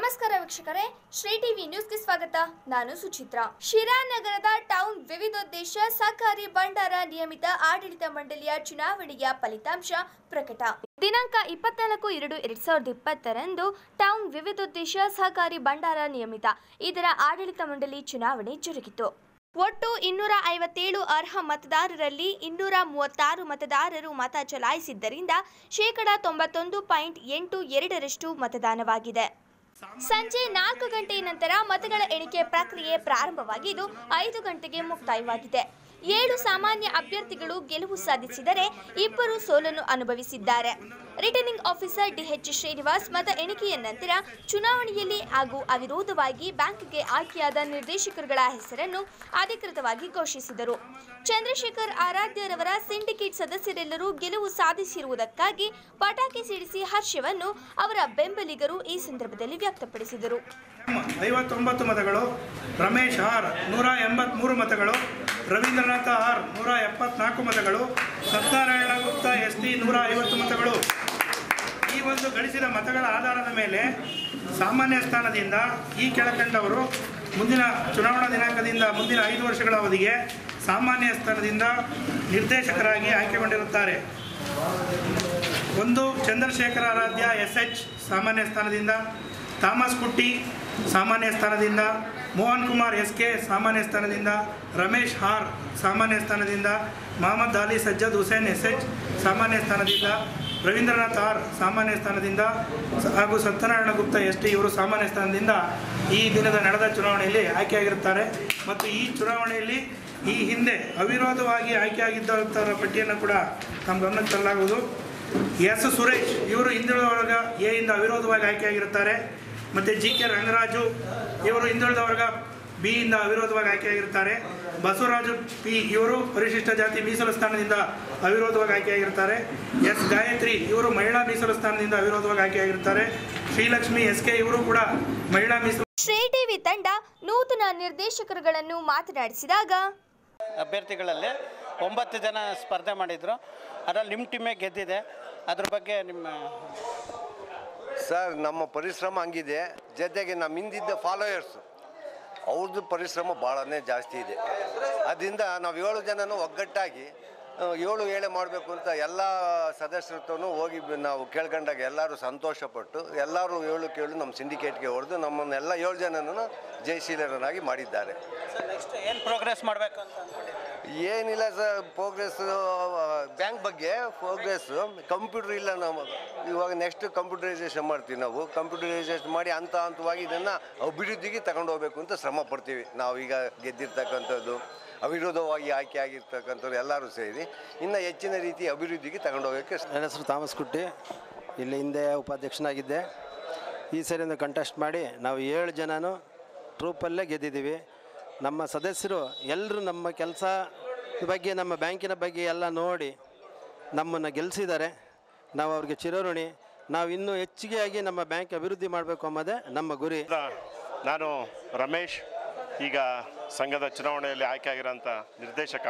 ನಮಸ್ಕಾರ ವೀಕ್ಷಕರೇ ಶ್ರೀ ಟಿವಿ ನ್ಯೂಸ್ಗೆ ಸ್ವಾಗತ ನಾನು ಸುಚಿತ್ರಾ ಶಿರಾ ನಗರದ ಟೌನ್ ವಿವಿಧೋದ್ದೇಶ ಸಹಕಾರಿ ಭಂಡಾರ ನಿಯಮಿತ ಆಡಳಿತ ಮಂಡಳಿಯ ಚುನಾವಣೆಯ ಫಲಿತಾಂಶ ಪ್ರಕಟ ದಿನಾಂಕ ಇಪ್ಪತ್ನಾಲ್ಕು ಎರಡು ಎರಡ್ ಸಾವಿರದ ಇಪ್ಪತ್ತರಂದು ಟೌನ್ ವಿವಿಧೋದ್ದೇಶ ಸಹಕಾರಿ ಭಂಡಾರ ನಿಯಮಿತ ಇದರ ಆಡಳಿತ ಮಂಡಳಿ ಚುನಾವಣೆ ಜರುಗಿತು ಒಟ್ಟು ಇನ್ನೂರ ಐವತ್ತೇಳು ಅರ್ಹ ಮತದಾರರಲ್ಲಿ ಇನ್ನೂರ ಮೂವತ್ತಾರು ಮತದಾರರು ಮತ ಚಲಾಯಿಸಿದ್ದರಿಂದ ಶೇಕಡ ತೊಂಬತ್ತೊಂದು ಪಾಯಿಂಟ್ ಎಂಟು ಎರಡರಷ್ಟು ಮತದಾನವಾಗಿದೆ ಸಂಜೆ ನಾಲ್ಕು ಗಂಟೆಯ ನಂತರ ಮತಗಳ ಎಣಿಕೆ ಪ್ರಕ್ರಿಯೆ ಪ್ರಾರಂಭವಾಗಿದ್ದು ಐದು ಗಂಟೆಗೆ ಮುಕ್ತಾಯವಾಗಿದೆ ಏಳು ಸಾಮಾನ್ಯ ಅಭ್ಯರ್ಥಿಗಳು ಗೆಲುವು ಸಾಧಿಸಿದರೆ ಇಬ್ಬರು ಸೋಲನ್ನು ಅನುಭವಿಸಿದ್ದಾರೆ ರಿಟರ್ನಿಂಗ್ ಆಫೀಸರ್ ಡಿಎಚ್ ಶ್ರೀನಿವಾಸ್ ಮತ ಎಣಿಕೆಯ ನಂತರ ಚುನಾವಣೆಯಲ್ಲಿ ಹಾಗೂ ಅವಿರೋಧವಾಗಿ ಬ್ಯಾಂಕ್ಗೆ ಆಯ್ಕೆಯಾದ ನಿರ್ದೇಶಕರುಗಳ ಹೆಸರನ್ನು ಅಧಿಕೃತವಾಗಿ ಘೋಷಿಸಿದರು ಚಂದ್ರಶೇಖರ್ ಆರಾಧ್ಯರವರ ಸಿಂಡಿಕೇಟ್ ಸದಸ್ಯರೆಲ್ಲರೂ ಗೆಲುವು ಸಾಧಿಸಿರುವುದಕ್ಕಾಗಿ ಪಟಾಕಿ ಸಿಡಿಸಿ ಹರ್ಷವನ್ನು ಅವರ ಬೆಂಬಲಿಗರು ಈ ಸಂದರ್ಭದಲ್ಲಿ ವ್ಯಕ್ತಪಡಿಸಿದರು ಐವತ್ತೊಂಬತ್ತು ಮತಗಳು ರಮೇಶ್ ಆರ್ ನೂರ ಎಂಬತ್ತ್ಮೂರು ಮತಗಳು ರವೀಂದ್ರನಾಥ ಆರ್ ನೂರ ಎಪ್ಪತ್ನಾಲ್ಕು ಮತಗಳು ಸತ್ಯನಾರಾಯಣ ಗುಪ್ತ ಎಸ್ ಟಿ ನೂರ ಐವತ್ತು ಮತಗಳು ಈ ಒಂದು ಗಳಿಸಿದ ಮತಗಳ ಆಧಾರದ ಮೇಲೆ ಸಾಮಾನ್ಯ ಸ್ಥಾನದಿಂದ ಈ ಕೆಳಕಂಡವರು ಮುಂದಿನ ಚುನಾವಣಾ ದಿನಾಂಕದಿಂದ ಮುಂದಿನ ಐದು ವರ್ಷಗಳ ಅವಧಿಗೆ ಸಾಮಾನ್ಯ ಸ್ಥಾನದಿಂದ ನಿರ್ದೇಶಕರಾಗಿ ಆಯ್ಕೆಗೊಂಡಿರುತ್ತಾರೆ ಒಂದು ಚಂದ್ರಶೇಖರ ಆರಾಧ್ಯ ಎಸ್ ಎಚ್ ಸಾಮಾನ್ಯ ಸ್ಥಾನದಿಂದ ಥಾಮಸ್ ಕುಟ್ಟಿ ಸಾಮಾನ್ಯ ಸ್ಥಾನದಿಂದ ಮೋಹನ್ ಕುಮಾರ್ ಎಸ್ ಕೆ ಸಾಮಾನ್ಯ ಸ್ಥಾನದಿಂದ ರಮೇಶ್ ಹಾರ್ ಸಾಮಾನ್ಯ ಸ್ಥಾನದಿಂದ ಮಹಮ್ಮದ್ ಅಲಿ ಸಜ್ಜದ್ ಹುಸೇನ್ ಎಸ್ ಎಚ್ ಸಾಮಾನ್ಯ ಸ್ಥಾನದಿಂದ ರವೀಂದ್ರನಾಥ್ ಆರ್ ಸಾಮಾನ್ಯ ಸ್ಥಾನದಿಂದ ಸ- ಹಾಗೂ ಸತ್ಯನಾರಾಯಣ ಗುಪ್ತ ಎಸ್ ಟಿ ಇವರು ಸಾಮಾನ್ಯ ಸ್ಥಾನದಿಂದ ಈ ದಿನದ ನಡೆದ ಚುನಾವಣೆಯಲ್ಲಿ ಆಯ್ಕೆಯಾಗಿರುತ್ತಾರೆ ಮತ್ತು ಈ ಚುನಾವಣೆಯಲ್ಲಿ ಈ ಹಿಂದೆ ಅವಿರೋಧವಾಗಿ ಆಯ್ಕೆಯಾಗಿದ್ದವರ ಪಟ್ಟಿಯನ್ನು ಕೂಡ ನಮ್ಮ ಗಮನಕ್ಕೆ ತರಲಾಗುವುದು ಎಸ್ ಸುರೇಶ್ ಇವರು ಹಿಂದುಳಿದ ವರ್ಗ ಎ ಇಂದ ಅವಿರೋಧವಾಗಿ ಆಯ್ಕೆಯಾಗಿರುತ್ತಾರೆ ಮತ್ತು ಜಿ ಕೆ ರಂಗರಾಜು ಇವರು ಹಿಂದುಳಿದ ವರ್ಗ ಬಿ ಇಂದ ಅವಿರೋಧವಾಗಿ ಆಯ್ಕೆಯಾಗಿರುತ್ತಾರೆ ಬಸವರಾಜು ಪಿ ಇವರು ಪರಿಶಿಷ್ಟ ಜಾತಿ ಮೀಸಲು ಸ್ಥಾನದಿಂದ ಅವಿರೋಧವಾಗಿ ಆಯ್ಕೆಯಾಗಿರ್ತಾರೆ ಎಸ್ ಗಾಯತ್ರಿ ಇವರು ಮಹಿಳಾ ಮೀಸಲು ಸ್ಥಾನದಿಂದ ಅವಿರೋಧವಾಗಿ ಆಯ್ಕೆಯಾಗಿರ್ತಾರೆ ಶ್ರೀಲಕ್ಷ್ಮಿ ಎಸ್ ಕೆ ಇವರು ಕೂಡ ಮಹಿಳಾ ಮೀಸಲು ಶ್ರೀ ಟಿವಿ ತಂಡ ನೂತನ ನಿರ್ದೇಶಕರುಗಳನ್ನು ಮಾತನಾಡಿಸಿದಾಗ ಅಭ್ಯರ್ಥಿಗಳಲ್ಲಿ ಒಂಬತ್ತು ಜನ ಸ್ಪರ್ಧೆ ಮಾಡಿದರು ಅದರಲ್ಲಿ ನಿಮ್ಮ ಟೀಮೇ ಗೆದ್ದಿದೆ ಅದ್ರ ಬಗ್ಗೆ ನಿಮ್ಮ ಸರ್ ನಮ್ಮ ಪರಿಶ್ರಮ ಹಂಗಿದೆ ಜೊತೆಗೆ ನಮ್ಮ ಹಿಂದಿದ್ದ ಫಾಲೋಯರ್ಸ್ ಅವ್ರದ್ದು ಪರಿಶ್ರಮ ಭಾಳನೇ ಜಾಸ್ತಿ ಇದೆ ಅದರಿಂದ ನಾವು ಏಳು ಜನನೂ ಒಗ್ಗಟ್ಟಾಗಿ ಆ, ಏಳು ಏಳೆ ಮಾಡಬೇಕು ಅಂತ ಎಲ್ಲ ಸದಸ್ಯರತ್ರನೂ ಹೋಗಿ ಬ- ನಾವು ಕೇಳ್ಕೊಂಡಾಗ ಎಲ್ಲರೂ ಸಂತೋಷಪಟ್ಟು ಎಲ್ಲರೂ ಏಳು ಕೇಳು ನಮ್ಮ ಸಿಂಡಿಕೇಟ್ಗೆ ಹೊಡೆದು ನಮ್ಮನ್ನೆಲ್ಲ ಏಳು ಜನನೂ ಜಯಶೀಲರನ್ನಾಗಿ ಮಾಡಿದ್ದಾರೆ ನೆಕ್ಸ್ಟ್ ಏನು ಪ್ರೋಗ್ರೆಸ್ ಮಾಡಬೇಕು ಅಂತ ಅಂದ್ಕೊಂಡಿದ್ದೀರಿ? ಏನಿಲ್ಲ ಸರ್ ಪ್ರೋಗ್ರೆಸ್ ಬ್ಯಾಂಕ್ ಬಗ್ಗೆ ಪ್ರೋಗ್ರೆಸ್ ಕಂಪ್ಯೂಟರ್ ಇಲ್ಲ ನಮ್ಮ ಇವಾಗ ನೆಕ್ಸ್ಟ್ ಕಂಪ್ಯೂಟರೈಸೇಷನ್ ಮಾಡ್ತೀವಿ ನಾವು ಕಂಪ್ಯೂಟರೈಸೇಷನ್ ಮಾಡಿ ಹಂತ ಹಂತವಾಗಿ ಇದನ್ನು ಅಭಿವೃದ್ಧಿಗೆ ತಗೊಂಡು ಹೋಗ್ಬೇಕು ಅಂತ ಶ್ರಮ ಪಡ್ತೀವಿ ನಾವು ಈಗ ಗೆದ್ದಿರ್ತಕ್ಕಂಥದ್ದು ಅವಿರೋಧವಾಗಿ ಆಯ್ಕೆ ಆಗಿರ್ತಕ್ಕಂಥವ್ರು ಎಲ್ಲರೂ ಸೇರಿ ಇನ್ನು ಹೆಚ್ಚಿನ ರೀತಿ ಅಭಿವೃದ್ಧಿಗೆ ತಗೊಂಡು ಹೋಗೋಕ್ಕೆ ನನ್ನ ಹೆಸರು ಥಾಮಸ್ ಕುಟ್ಟಿ ಇಲ್ಲಿ ಹಿಂದೆ ಉಪಾಧ್ಯಕ್ಷನಾಗಿದ್ದೆ ಈ ಸರಿಯಿಂದ ಕಂಟೆಸ್ಟ್ ಮಾಡಿ ನಾವು ಏಳು ಜನನೂ ಟ್ರೂಪಲ್ಲೇ ಗೆದ್ದಿದ್ದೀವಿ ನಮ್ಮ ಸದಸ್ಯರು ಎಲ್ಲರೂ ನಮ್ಮ ಕೆಲಸ ಬಗ್ಗೆ ನಮ್ಮ ಬ್ಯಾಂಕಿನ ಬಗ್ಗೆ ಎಲ್ಲ ನೋಡಿ ನಮ್ಮನ್ನು ಗೆಲ್ಲಿಸಿದ್ದಾರೆ ನಾವು ಅವ್ರಿಗೆ ಚಿರಋಣಿ ನಾವು ಇನ್ನೂ ಹೆಚ್ಚಿಗೆ ಆಗಿ ನಮ್ಮ ಬ್ಯಾಂಕ್ ಅಭಿವೃದ್ಧಿ ಮಾಡಬೇಕು ಎಂಬುದೇ ನಮ್ಮ ಗುರಿ ನಾನು ರಮೇಶ್ ಈಗ ಸಂಘದ ಚುನಾವಣೆಯಲ್ಲಿ ಆಯ್ಕೆಯಾಗಿರೋಂಥ ನಿರ್ದೇಶಕ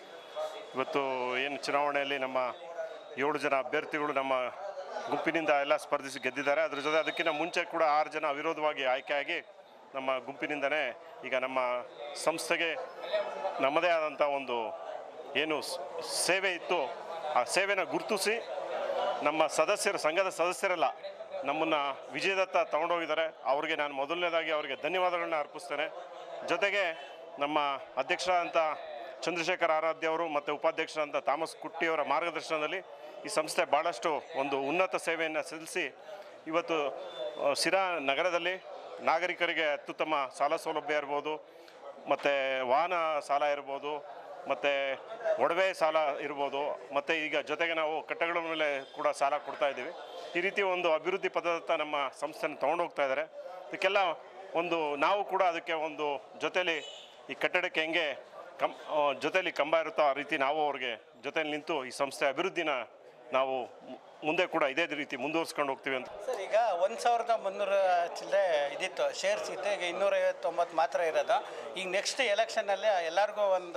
ಇವತ್ತು ಏನು ಚುನಾವಣೆಯಲ್ಲಿ ನಮ್ಮ ಏಳು ಜನ ಅಭ್ಯರ್ಥಿಗಳು ನಮ್ಮ ಗುಂಪಿನಿಂದ ಎಲ್ಲ ಸ್ಪರ್ಧಿಸಿ ಗೆದ್ದಿದ್ದಾರೆ ಅದ್ರ ಜೊತೆ ಅದಕ್ಕಿಂತ ಮುಂಚೆ ಕೂಡ ಆರು ಜನ ಅವಿರೋಧವಾಗಿ ಆಯ್ಕೆಯಾಗಿ ನಮ್ಮ ಗುಂಪಿನಿಂದನೇ ಈಗ ನಮ್ಮ ಸಂಸ್ಥೆಗೆ ನಮ್ಮದೇ ಆದಂಥ ಒಂದು ಏನು ಸ್- ಸೇವೆ ಇತ್ತು ಆ ಸೇವೆನ ಗುರುತಿಸಿ ನಮ್ಮ ಸದಸ್ಯರು ಸಂಘದ ಸದಸ್ಯರೆಲ್ಲ ನಮ್ಮನ್ನು ವಿಜಯದತ್ತ ತಗೊಂಡೋಗಿದ್ದಾರೆ ಅವ್ರಿಗೆ ನಾನು ಮೊದಲನೇದಾಗಿ ಅವರಿಗೆ ಧನ್ಯವಾದಗಳನ್ನ ಅರ್ಪಿಸ್ತೇನೆ ಜೊತೆಗೆ ನಮ್ಮ ಅಧ್ಯಕ್ಷರಾದಂಥ ಚಂದ್ರಶೇಖರ್ ಆರಾಧ್ಯ ಅವರು ಮತ್ತು ಉಪಾಧ್ಯಕ್ಷರಾದಂಥ ಥಾಮಸ್ ಕುಟ್ಟಿಯವರ ಮಾರ್ಗದರ್ಶನದಲ್ಲಿ ಈ ಸಂಸ್ಥೆ ಭಾಳಷ್ಟು ಒಂದು ಉನ್ನತ ಸೇವೆಯನ್ನು ಸಲ್ಲಿಸಿ ಇವತ್ತು ಆ, ಸಿರಾ ನಗರದಲ್ಲಿ ನಾಗರಿಕರಿಗೆ ಅತ್ಯುತ್ತಮ ಸಾಲ ಸೌಲಭ್ಯ ಇರ್ಬೋದು ಮತ್ತು ವಾಹನ ಸಾಲ ಇರ್ಬೋದು ಮತ್ತು ಒಡವೆ ಸಾಲ ಇರ್ಬೋದು ಮತ್ತು ಈಗ ಜೊತೆಗೆ ನಾವು ಕಟ್ಟಡಗಳ ಮೇಲೆ ಕೂಡ ಸಾಲ ಕೊಡ್ತಾ ಇದ್ದೀವಿ ಈ ರೀತಿ ಒಂದು ಅಭಿವೃದ್ಧಿ ಪದದತ್ತ ನಮ್ಮ ಸಂಸ್ಥೆನ ತೊಗೊಂಡೋಗ್ತಾ ಇದ್ದಾರೆ ಇದಕ್ಕೆಲ್ಲ ಒಂದು ನಾವು ಕೂಡ ಅದಕ್ಕೆ ಒಂದು ಜೊತೆಲಿ ಈ ಕಟ್ಟಡಕ್ಕೆ ಹೆಂಗೆ ಕಂ ಆ, ಜೊತೆಲಿ ಕಂಬ ಇರುತ್ತೋ ಆ ರೀತಿ ನಾವು ಅವ್ರಿಗೆ ಜೊತೆಲಿ ನಿಂತು ಈ ಸಂಸ್ಥೆ ಅಭಿವೃದ್ಧಿನ ನಾವು ಮು- ಮುಂದೆ ಕೂಡ ಇದೇ ರೀತಿ ಮುಂದುವರ್ಸ್ಕೊಂಡು ಹೋಗ್ತೀವಿ ಅಂತ ಸರ್ ಈಗ ಒಂದು ಸಾವಿರದ ಮುನ್ನೂರು ಚಿಲ್ಲರೆ ಇದಿತ್ತು ಶೇರ್ಸ್ ಇತ್ತು ಈಗ ಇನ್ನೂರೈವತ್ತೊಂಬತ್ತು ಮಾತ್ರ ಇರೋದು ಈಗ ನೆಕ್ಸ್ಟ್ ಎಲೆಕ್ಷನ್ನಲ್ಲಿ ಎಲ್ಲರಿಗೂ ಒಂದು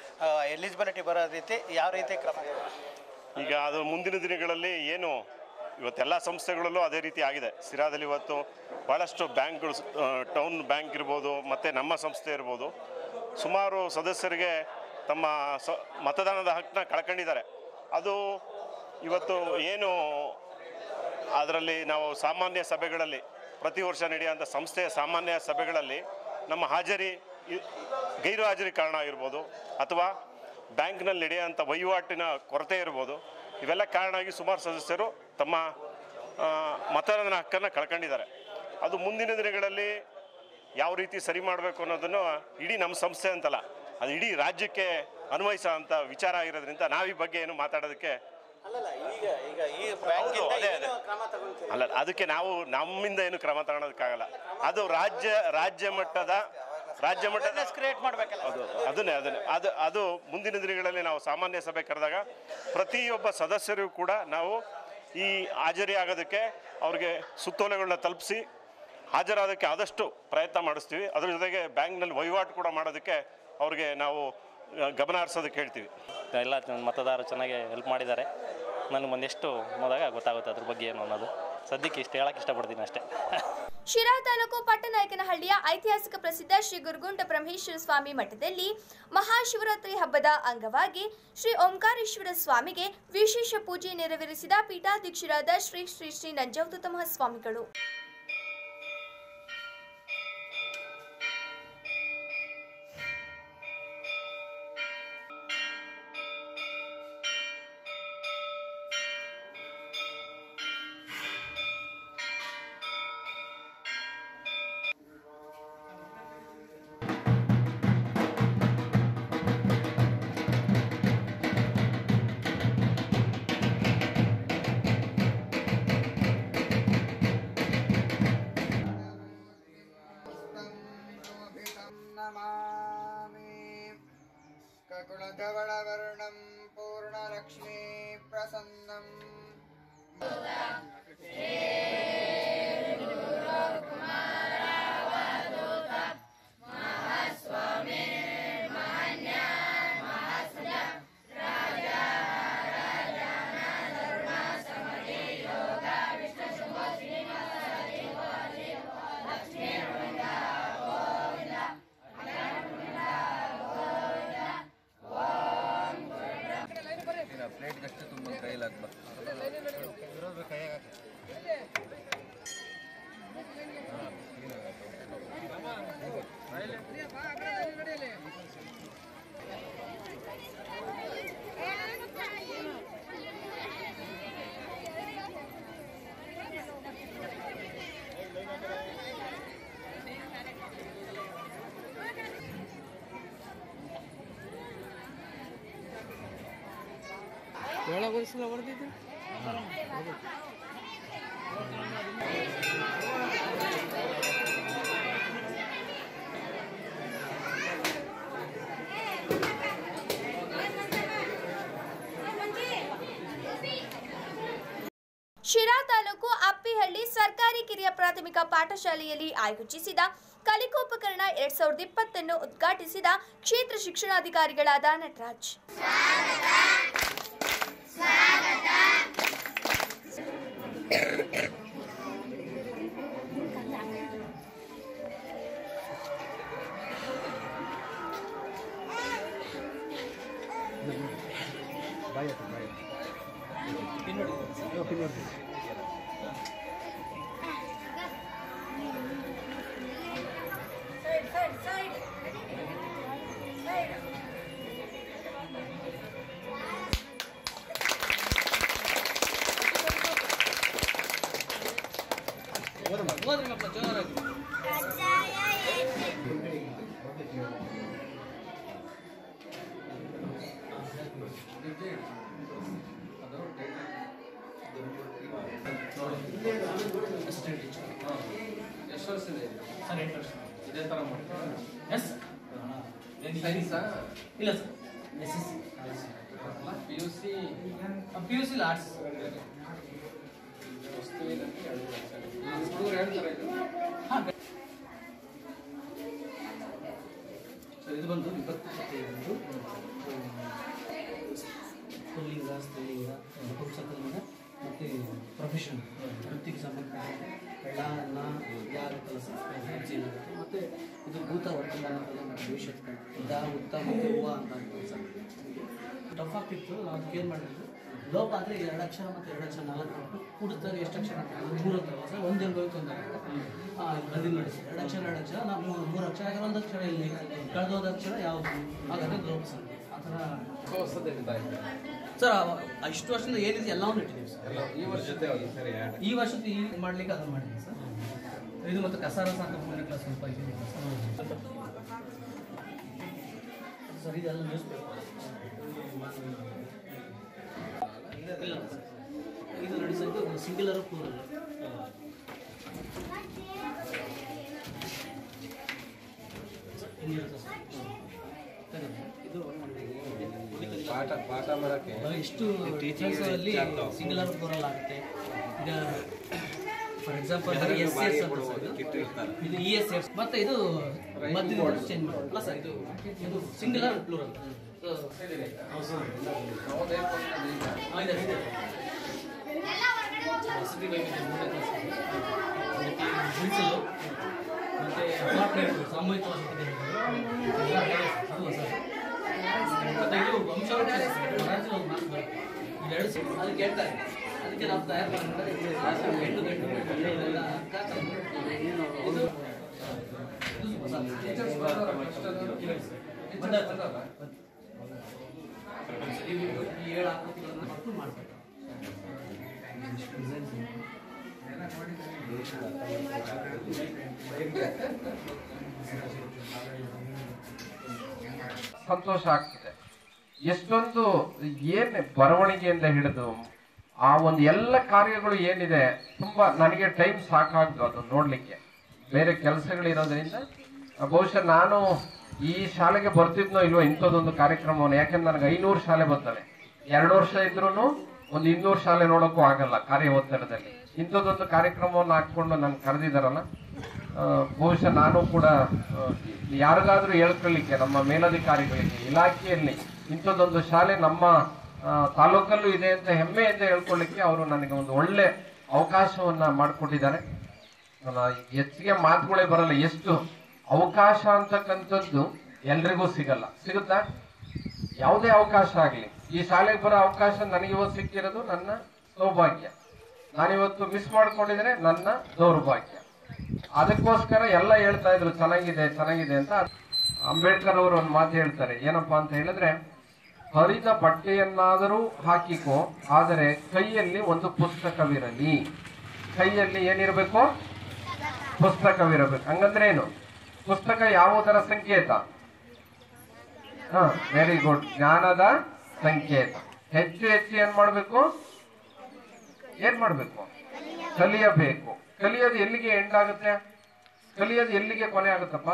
ಎಲಿಜಿಬಿಲಿಟಿ ಬರೋ ರೀತಿ ಯಾವ ರೀತಿ ಕ್ರಮ ಈಗ ಅದು ಮುಂದಿನ ದಿನಗಳಲ್ಲಿ ಏನು ಇವತ್ತೆಲ್ಲ ಸಂಸ್ಥೆಗಳಲ್ಲೂ ಅದೇ ರೀತಿ ಆಗಿದೆ ಸಿರಾದಲ್ಲಿ ಇವತ್ತು ಭಾಳಷ್ಟು ಬ್ಯಾಂಕ್ಗಳು ಆ, ಟೌನ್ ಬ್ಯಾಂಕ್ ಇರ್ಬೋದು ಮತ್ತು ನಮ್ಮ ಸಂಸ್ಥೆ ಇರ್ಬೋದು ಸುಮಾರು ಸದಸ್ಯರಿಗೆ ತಮ್ಮ ಸ ಮತದಾನದ ಹಕ್ಕನ್ನ ಕಳ್ಕೊಂಡಿದ್ದಾರೆ ಅದು ಇವತ್ತು ಏನು ಅದರಲ್ಲಿ ನಾವು ಸಾಮಾನ್ಯ ಸಭೆಗಳಲ್ಲಿ ಪ್ರತಿ ವರ್ಷ ನಡೆಯುವಂಥ ಸಂಸ್ಥೆಯ ಸಾಮಾನ್ಯ ಸಭೆಗಳಲ್ಲಿ ನಮ್ಮ ಹಾಜರಿ ಇ- ಗೈರು ಹಾಜರಿ ಕಾರಣ ಇರ್ಬೋದು ಅಥವಾ ಬ್ಯಾಂಕ್ನಲ್ಲಿ ನಡೆಯುವಂಥ ವಹಿವಾಟಿನ ಕೊರತೆ ಇರ್ಬೋದು ಇವೆಲ್ಲ ಕಾರಣ ಆಗಿ ಸುಮಾರು ಸದಸ್ಯರು ತಮ್ಮ ಆ, ಮತದಾನ ಹಕ್ಕನ್ನು ಕಳ್ಕೊಂಡಿದ್ದಾರೆ ಅದು ಮುಂದಿನ ದಿನಗಳಲ್ಲಿ ಯಾವ ರೀತಿ ಸರಿ ಮಾಡಬೇಕು ಅನ್ನೋದನ್ನು ಇಡೀ ನಮ್ಮ ಸಂಸ್ಥೆ ಅಂತಲ್ಲ ಅದು ಇಡೀ ರಾಜ್ಯಕ್ಕೆ ಅನ್ವಯಿಸೋ ಅಂಥ ವಿಚಾರ ಆಗಿರೋದ್ರಿಂದ ನಾವು ಈ ಬಗ್ಗೆ ಏನು ಮಾತಾಡೋದಕ್ಕೆ ಅಲ್ಲಲ್ಲ ಈಗ ಈಗ ಈ ಬ್ಯಾಂಕಿಂದ ಅದೇ, ಏನು ಅದೇ. ಕ್ರಮ ತಗೊಂತೀರಿ ಅಲ್ಲ ಅದಕ್ಕೆ ನಾವು ನಮ್ಮಿಂದ ಏನು ಕ್ರಮ ತಗೊಳೋದಕ್ಕಾಗಲ್ಲ ಅದು ರಾಜ್ಯ ರಾಜ್ಯ ಮಟ್ಟದ ರಾಜ್ಯ ಮಟ್ಟದ ಕ್ರಿಯೇಟ್ ಮಾಡಬೇಕಲ್ಲ ಅದು ಅದನ್ನೇ ಅದನ್ನೇ ಅದು ಅದು ಮುಂದಿನ ದಿನಗಳಲ್ಲಿ ನಾವು ಸಾಮಾನ್ಯ ಸಭೆ ಕರೆದಾಗ ಪ್ರತಿಯೊಬ್ಬ ಸದಸ್ಯರಿಗೂ ಕೂಡ ನಾವು ಈ ಹಾಜರಿ ಆಗೋದಕ್ಕೆ ಅವ್ರಿಗೆ ಸುತ್ತೋಲೆಗಳನ್ನ ತಲುಪಿಸಿ ಹಾಜರಾದಕ್ಕೆ ಆದಷ್ಟು ಪ್ರಯತ್ನ ಮಾಡಿಸ್ತೀವಿ ಅದ್ರ ಜೊತೆಗೆ ಬ್ಯಾಂಕ್ನಲ್ಲಿ ವಹಿವಾಟು ಕೂಡ ಮಾಡೋದಕ್ಕೆ ಅವ್ರಿಗೆ ನಾವು ಆ, ಗಮನ ಹರಿಸೋದಕ್ಕೆ ಹೇಳ್ತೀವಿ ಎಲ್ಲ ಮತದಾರರು ಚೆನ್ನಾಗಿ ಹೆಲ್ಪ್ ಮಾಡಿದ್ದಾರೆ ನನಗೆ ಒಂದೆಷ್ಟು ಹೋದಾಗ ಗೊತ್ತಾಗುತ್ತೆ ಅದ್ರ ಬಗ್ಗೆ ಏನು ಅನ್ನೋದು ಸದ್ಯಕ್ಕೆ ಇಷ್ಟು ಹೇಳಕ್ಕೆ ಇಷ್ಟಪಡ್ತೀನಿ ಅಷ್ಟೇ ಶಿರಾ ತಾಲೂಕು ಪಟ್ಟನಾಯಕನಹಳ್ಳಿಯ ಐತಿಹಾಸಿಕ ಪ್ರಸಿದ್ಧ ಶ್ರೀ ಗುರುಗುಂಟ ಬ್ರಹ್ಮೇಶ್ವರ ಸ್ವಾಮಿ ಮಠದಲ್ಲಿ ಮಹಾಶಿವರಾತ್ರಿ ಹಬ್ಬದ ಅಂಗವಾಗಿ ಶ್ರೀ ಓಂಕಾರೇಶ್ವರ ಸ್ವಾಮಿಗೆ ವಿಶೇಷ ಪೂಜೆ ನೆರವೇರಿಸಿದ ಪೀಠಾಧ್ಯಕ್ಷರಾದ ಶ್ರೀ ಶ್ರೀ ಶ್ರೀ ನಂಜಾವತ ಮಹಾಸ್ವಾಮಿಗಳು नमामि ककुलधवलवर्णं पूर्णलक्ष्मी प्रसन्नम् ಶಿರಾ ತಾಲೂಕು ಅಪ್ಪಿಹಳ್ಳಿ ಸರ್ಕಾರಿ ಕಿರಿಯ ಪ್ರಾಥಮಿಕ ಪಾಠಶಾಲೆಯಲ್ಲಿ ಆಯೋಜಿಸಿದ ಕಲಿಕೋಪಕರಣ ಎರಡ್ ಸಾವಿರದ ಇಪ್ಪತ್ತನ್ನು ಉದ್ಘಾಟಿಸಿದ ಕ್ಷೇತ್ರ ಶಿಕ್ಷಣಾಧಿಕಾರಿಗಳಾದ ನಟರಾಜ್ ಇಲ್ಲ sir S S P U C P U C arts sir ಇದು ಬಂದು ಇಪ್ಪತ್ತು ಇಪ್ಪತ್ತೈದು ಬಂದು ಪುಲ್ಲಿಂಗ ಸ್ತ್ರೀಲಿಂಗ ನಪುಂಸಕಲಿಂಗ ಮತ್ತು ಪ್ರೊಫೆಷನ್ ವೃತ್ತಿಗೆ ಸಂಬಂಧಪಟ್ಟಂತೆ ಬೆಳ್ಳ ಅನ್ನ ಯಾರು ಕೆಲಸ ಏನಾಗುತ್ತೆ ಮತ್ತು ಇದು ಭೂತ ವರ್ತಮಾನ ಕಾಲ ಮತ್ತು ಭವಿಷ್ಯತ್ ಕಾಲ ದ ಉತ್ತ ಮತ್ತು ಹೂವ ಅಂತ ಅನ್ಬೋದು ಸರ್ ಟಫ್ ಆಗ್ತಿತ್ತು ನಾವು ಅದಕ್ಕೆ ಏನು ಮಾಡಿದ್ರು ಲೋಪ ಅಂದರೆ ಎರಡು ಅಕ್ಷರ ಮತ್ತು ಎರಡು ಅಕ್ಷರ ನಾಲ್ಕು ಕೊಟ್ಟು ಕೂಡಿದಾಗ ಎಷ್ಟು ಅಕ್ಷರ ಆಗ್ತದೆ? ಮೂರು ಅಂತ ಸರ್ ಒಂದು ಎಲ್ಲಿ ಹೋಯ್ತು ಅಂತ ಬರೆದಿನ ನಡೆಸಿ ಎರಡು ಅಕ್ಷರ ಎರಡು ಅಕ್ಷರ ನಾವು ಮೂರು ಮೂರು ಅಕ್ಷರ ಆಗಿರೋ ಒಂದು ಅಕ್ಷರ ಇಲ್ಲಿ ಕಳೆದೋದ ಅಕ್ಷರ ಯಾವುದು ಹಾಗಾದ್ರೆ ಲೋಪ ಸರ್ ಆ ಥರ ಸರ್ ಅವ- ಇಷ್ಟು ವರ್ಷದಿಂದ ಏನಿದೆ ಎಲ್ಲವನ್ನೂ ಇಟ್ಟಿದ್ದೀವಿ ಸರ್ ಈ ವರ್ಷದ ಸರಿ ಈ ವರ್ಷದ ಈ ಮಾಡ್ಲಿಕ್ಕೆ ಅದನ್ನು ಮಾಡಿದ್ದೀವಿ ಸರ್ ಇದು ಮತ್ತು ಕಸಾರ ಸಾಕು ಮೂರನೇ ಕ್ಲಾಸ್ ಸ್ವಲ್ಪ ಇದೆ ಸರ್. ಸರ್ ಇದೆಲ್ಲ ನ್ಯೂಸ್ ಪೇಪರ್ ಇಲ್ಲ ಸರ್. ಇದು ನಡೆಸೋದು ಸಿಂಗುಲರ್ ಪ್ಲೂರಲ್ ಇದು ಪಾಠ ಪಾಠ ಮಾಡಕ್ಕೆ ಎಷ್ಟು ಟೀಚಿಂಗ್ ಅಲ್ಲಿ ಸಿಂಗುಲರ್ ಪ್ಲೂರಲ್ ಆಗುತ್ತೆ ಈಗ ಫಾರ್ ಎಕ್ಸಾಂಪಲ್ ಜನರಿಗೆ ಎಸ್ ಬಾಡಿಗೆ ಎಸ್ ಕೊಡುವುದು, ಕಿಟ್ ಇರ್ತಾರೆ. ಇದು ಇ ಎಸ್ ಎಸ್ ಮತ್ತೆ ಇದು ಮಧ್ಯದ ಚೇಂಜ್ ಮಾಡೋದು ಅಲ್ಲ ಸರ್ ಇದು ಇದು ಸಿಂಗುಲರ್ ಪ್ಲೂರಲ್ ವಸತಿ ವೈವಿಧ್ಯ ಮೂರನೇ ಕ್ಲಾಸ್ ಗುಡಿಸಲು ಮತ್ತೆ ಅಪಾರ್ಟ್ಮೆಂಟ್ ಸಾಮೂಹಿಕ ವಸತಿ ಅದು ಹೊಸ ಮತ್ತೆ ಇದು ವಂಶಾವಳಿ ರಾಜ್ಯ ಒಂದು ಮಾತು ಬರುತ್ತೆ. ಇವೆರಡು ಸೇರಿ ಅದಕ್ಕೆ ಹೇಳ್ತಾರೆ ಅದಕ್ಕೆ ನಾವು ತಯಾರು ಮಾಡ್ತಾರೆ ಗಂಡು ಗಂಡು ಇದೆಲ್ಲ ಹಾಕ್ತಾರೆ. ಇದು ಇದು ಹೊಸ. ಬಂದ- ಬಂದಲ್ಲ? ಈ ಈ ಏಳು ಆಕೃತಿಗಳನ್ನ ಮಕ್ಕಳು ಮಾಡ್ತಾರೆ ಸಂತೋಷ ಆಗ್ತದೆ ಎಷ್ಟೊಂದು ಏನ್ ಬರವಣಿಗೆಯಿಂದ ಹಿಡಿದು ಆ ಒಂದು ಎಲ್ಲ ಕಾರ್ಯಗಳು ಏನಿದೆ ತುಂಬಾ ನನಗೆ ಟೈಮ್ ಸಾಕಾಗ್ದು ಅದು ನೋಡ್ಲಿಕ್ಕೆ ಬೇರೆ ಕೆಲಸಗಳಿರೋದ್ರಿಂದ ಬಹುಶಃ ನಾನು ಈ ಶಾಲೆಗೆ ಬರ್ತಿದ್ನೋ ಇಲ್ವೋ ಇಂಥದ್ದೊಂದು ಕಾರ್ಯಕ್ರಮವನ್ನು ಯಾಕಂದ್ರೆ ನನಗೆ ಐನೂರು ಶಾಲೆ ಬರ್ತವೆ ಎರಡು ವರ್ಷ ಇದ್ರೂ ಒಂದು ಇನ್ನೂರು ಶಾಲೆ ನೋಡೋಕ್ಕೂ ಆಗಲ್ಲ ಕಾರ್ಯ ಒತ್ತಡದಲ್ಲಿ ಇಂಥದ್ದೊಂದು ಕಾರ್ಯಕ್ರಮವನ್ನು ಹಾಕ್ಕೊಂಡು ನನ್ಗೆ ಕರೆದಿದ್ದಾರಲ್ಲ ಆ, ಬಹುಶಃ ನಾನು ಕೂಡ ಆ, ಯಾರಿಗಾದ್ರೂ ಹೇಳ್ಕೊಳ್ಳಿಕ್ಕೆ ನಮ್ಮ ಮೇಲಧಿಕಾರಿಗಳಿಗೆ ಇಲಾಖೆಯಲ್ಲಿ ಇಂಥದ್ದೊಂದು ಶಾಲೆ ನಮ್ಮ ಆ, ತಾಲೂಕಲ್ಲೂ ಇದೆ ಅಂತ ಹೆಮ್ಮೆಯಿಂದ ಹೇಳ್ಕೊಳ್ಳಿಕ್ಕೆ ಅವರು ನನಗೆ ಒಂದು ಒಳ್ಳೆ ಅವಕಾಶವನ್ನ ಮಾಡಿಕೊಟ್ಟಿದ್ದಾರೆ ನಾನು ಹೆಚ್ಚಿಗೆ ಮಾತುಗಳೇ ಬರಲ್ಲ ಎಷ್ಟು ಅವಕಾಶ ಅಂತಕ್ಕಂಥದ್ದು ಎಲ್ರಿಗೂ ಸಿಗಲ್ಲ ಸಿಗುತ್ತಾ ಯಾವುದೇ ಅವಕಾಶ ಆಗಲಿ ಈ ಶಾಲೆಗೆ ಬರೋ ಅವಕಾಶ ನನಗಿವತ್ತು ಸಿಕ್ಕಿರೋದು ನನ್ನ ಸೌಭಾಗ್ಯ ನಾನಿವತ್ತು ಮಿಸ್ ಮಾಡ್ಕೊಂಡಿದ್ರೆ ನನ್ನ ದೌರ್ಭಾಗ್ಯ ಅದಕ್ಕೋಸ್ಕರ ಎಲ್ಲ ಹೇಳ್ತಾ ಇದ್ರು ಚೆನ್ನಾಗಿದೆ ಚೆನ್ನಾಗಿದೆ ಅಂತ ಅಂಬೇಡ್ಕರ್ ಅವರು ಒಂದು ಮಾತು ಹೇಳ್ತಾರೆ ಏನಪ್ಪಾ ಅಂತ ಹೇಳಿದ್ರೆ ಹರಿದ ಬಟ್ಟೆಯನ್ನಾದರೂ ಹಾಕಿಕೋ ಆದರೆ ಕೈಯಲ್ಲಿ ಒಂದು ಪುಸ್ತಕವಿರಲಿ ಕೈಯಲ್ಲಿ ಏನಿರಬೇಕು ಪುಸ್ತಕವಿರಬೇಕು ಹಂಗಂದ್ರೆ ಏನು ಪುಸ್ತಕ ಯಾವುದರ ಸಂಕೇತ ಹ ವೆರಿ ಗುಡ್ ಜ್ಞಾನದ ಸಂಕೇತ ಹೆಚ್ಚು ಹೆಚ್ಚು ಏನ್ ಮಾಡ್ಬೇಕು ಏನ್ ಮಾಡ್ಬೇಕು ಕಲಿಯಬೇಕು ಕಲಿಯೋದು ಎಲ್ಲಿಗೆ ಎಂಡ್ ಆಗುತ್ತೆ ಕಲಿಯೋದು ಎಲ್ಲಿಗೆ ಕೊನೆ ಆಗುತ್ತಪ್ಪ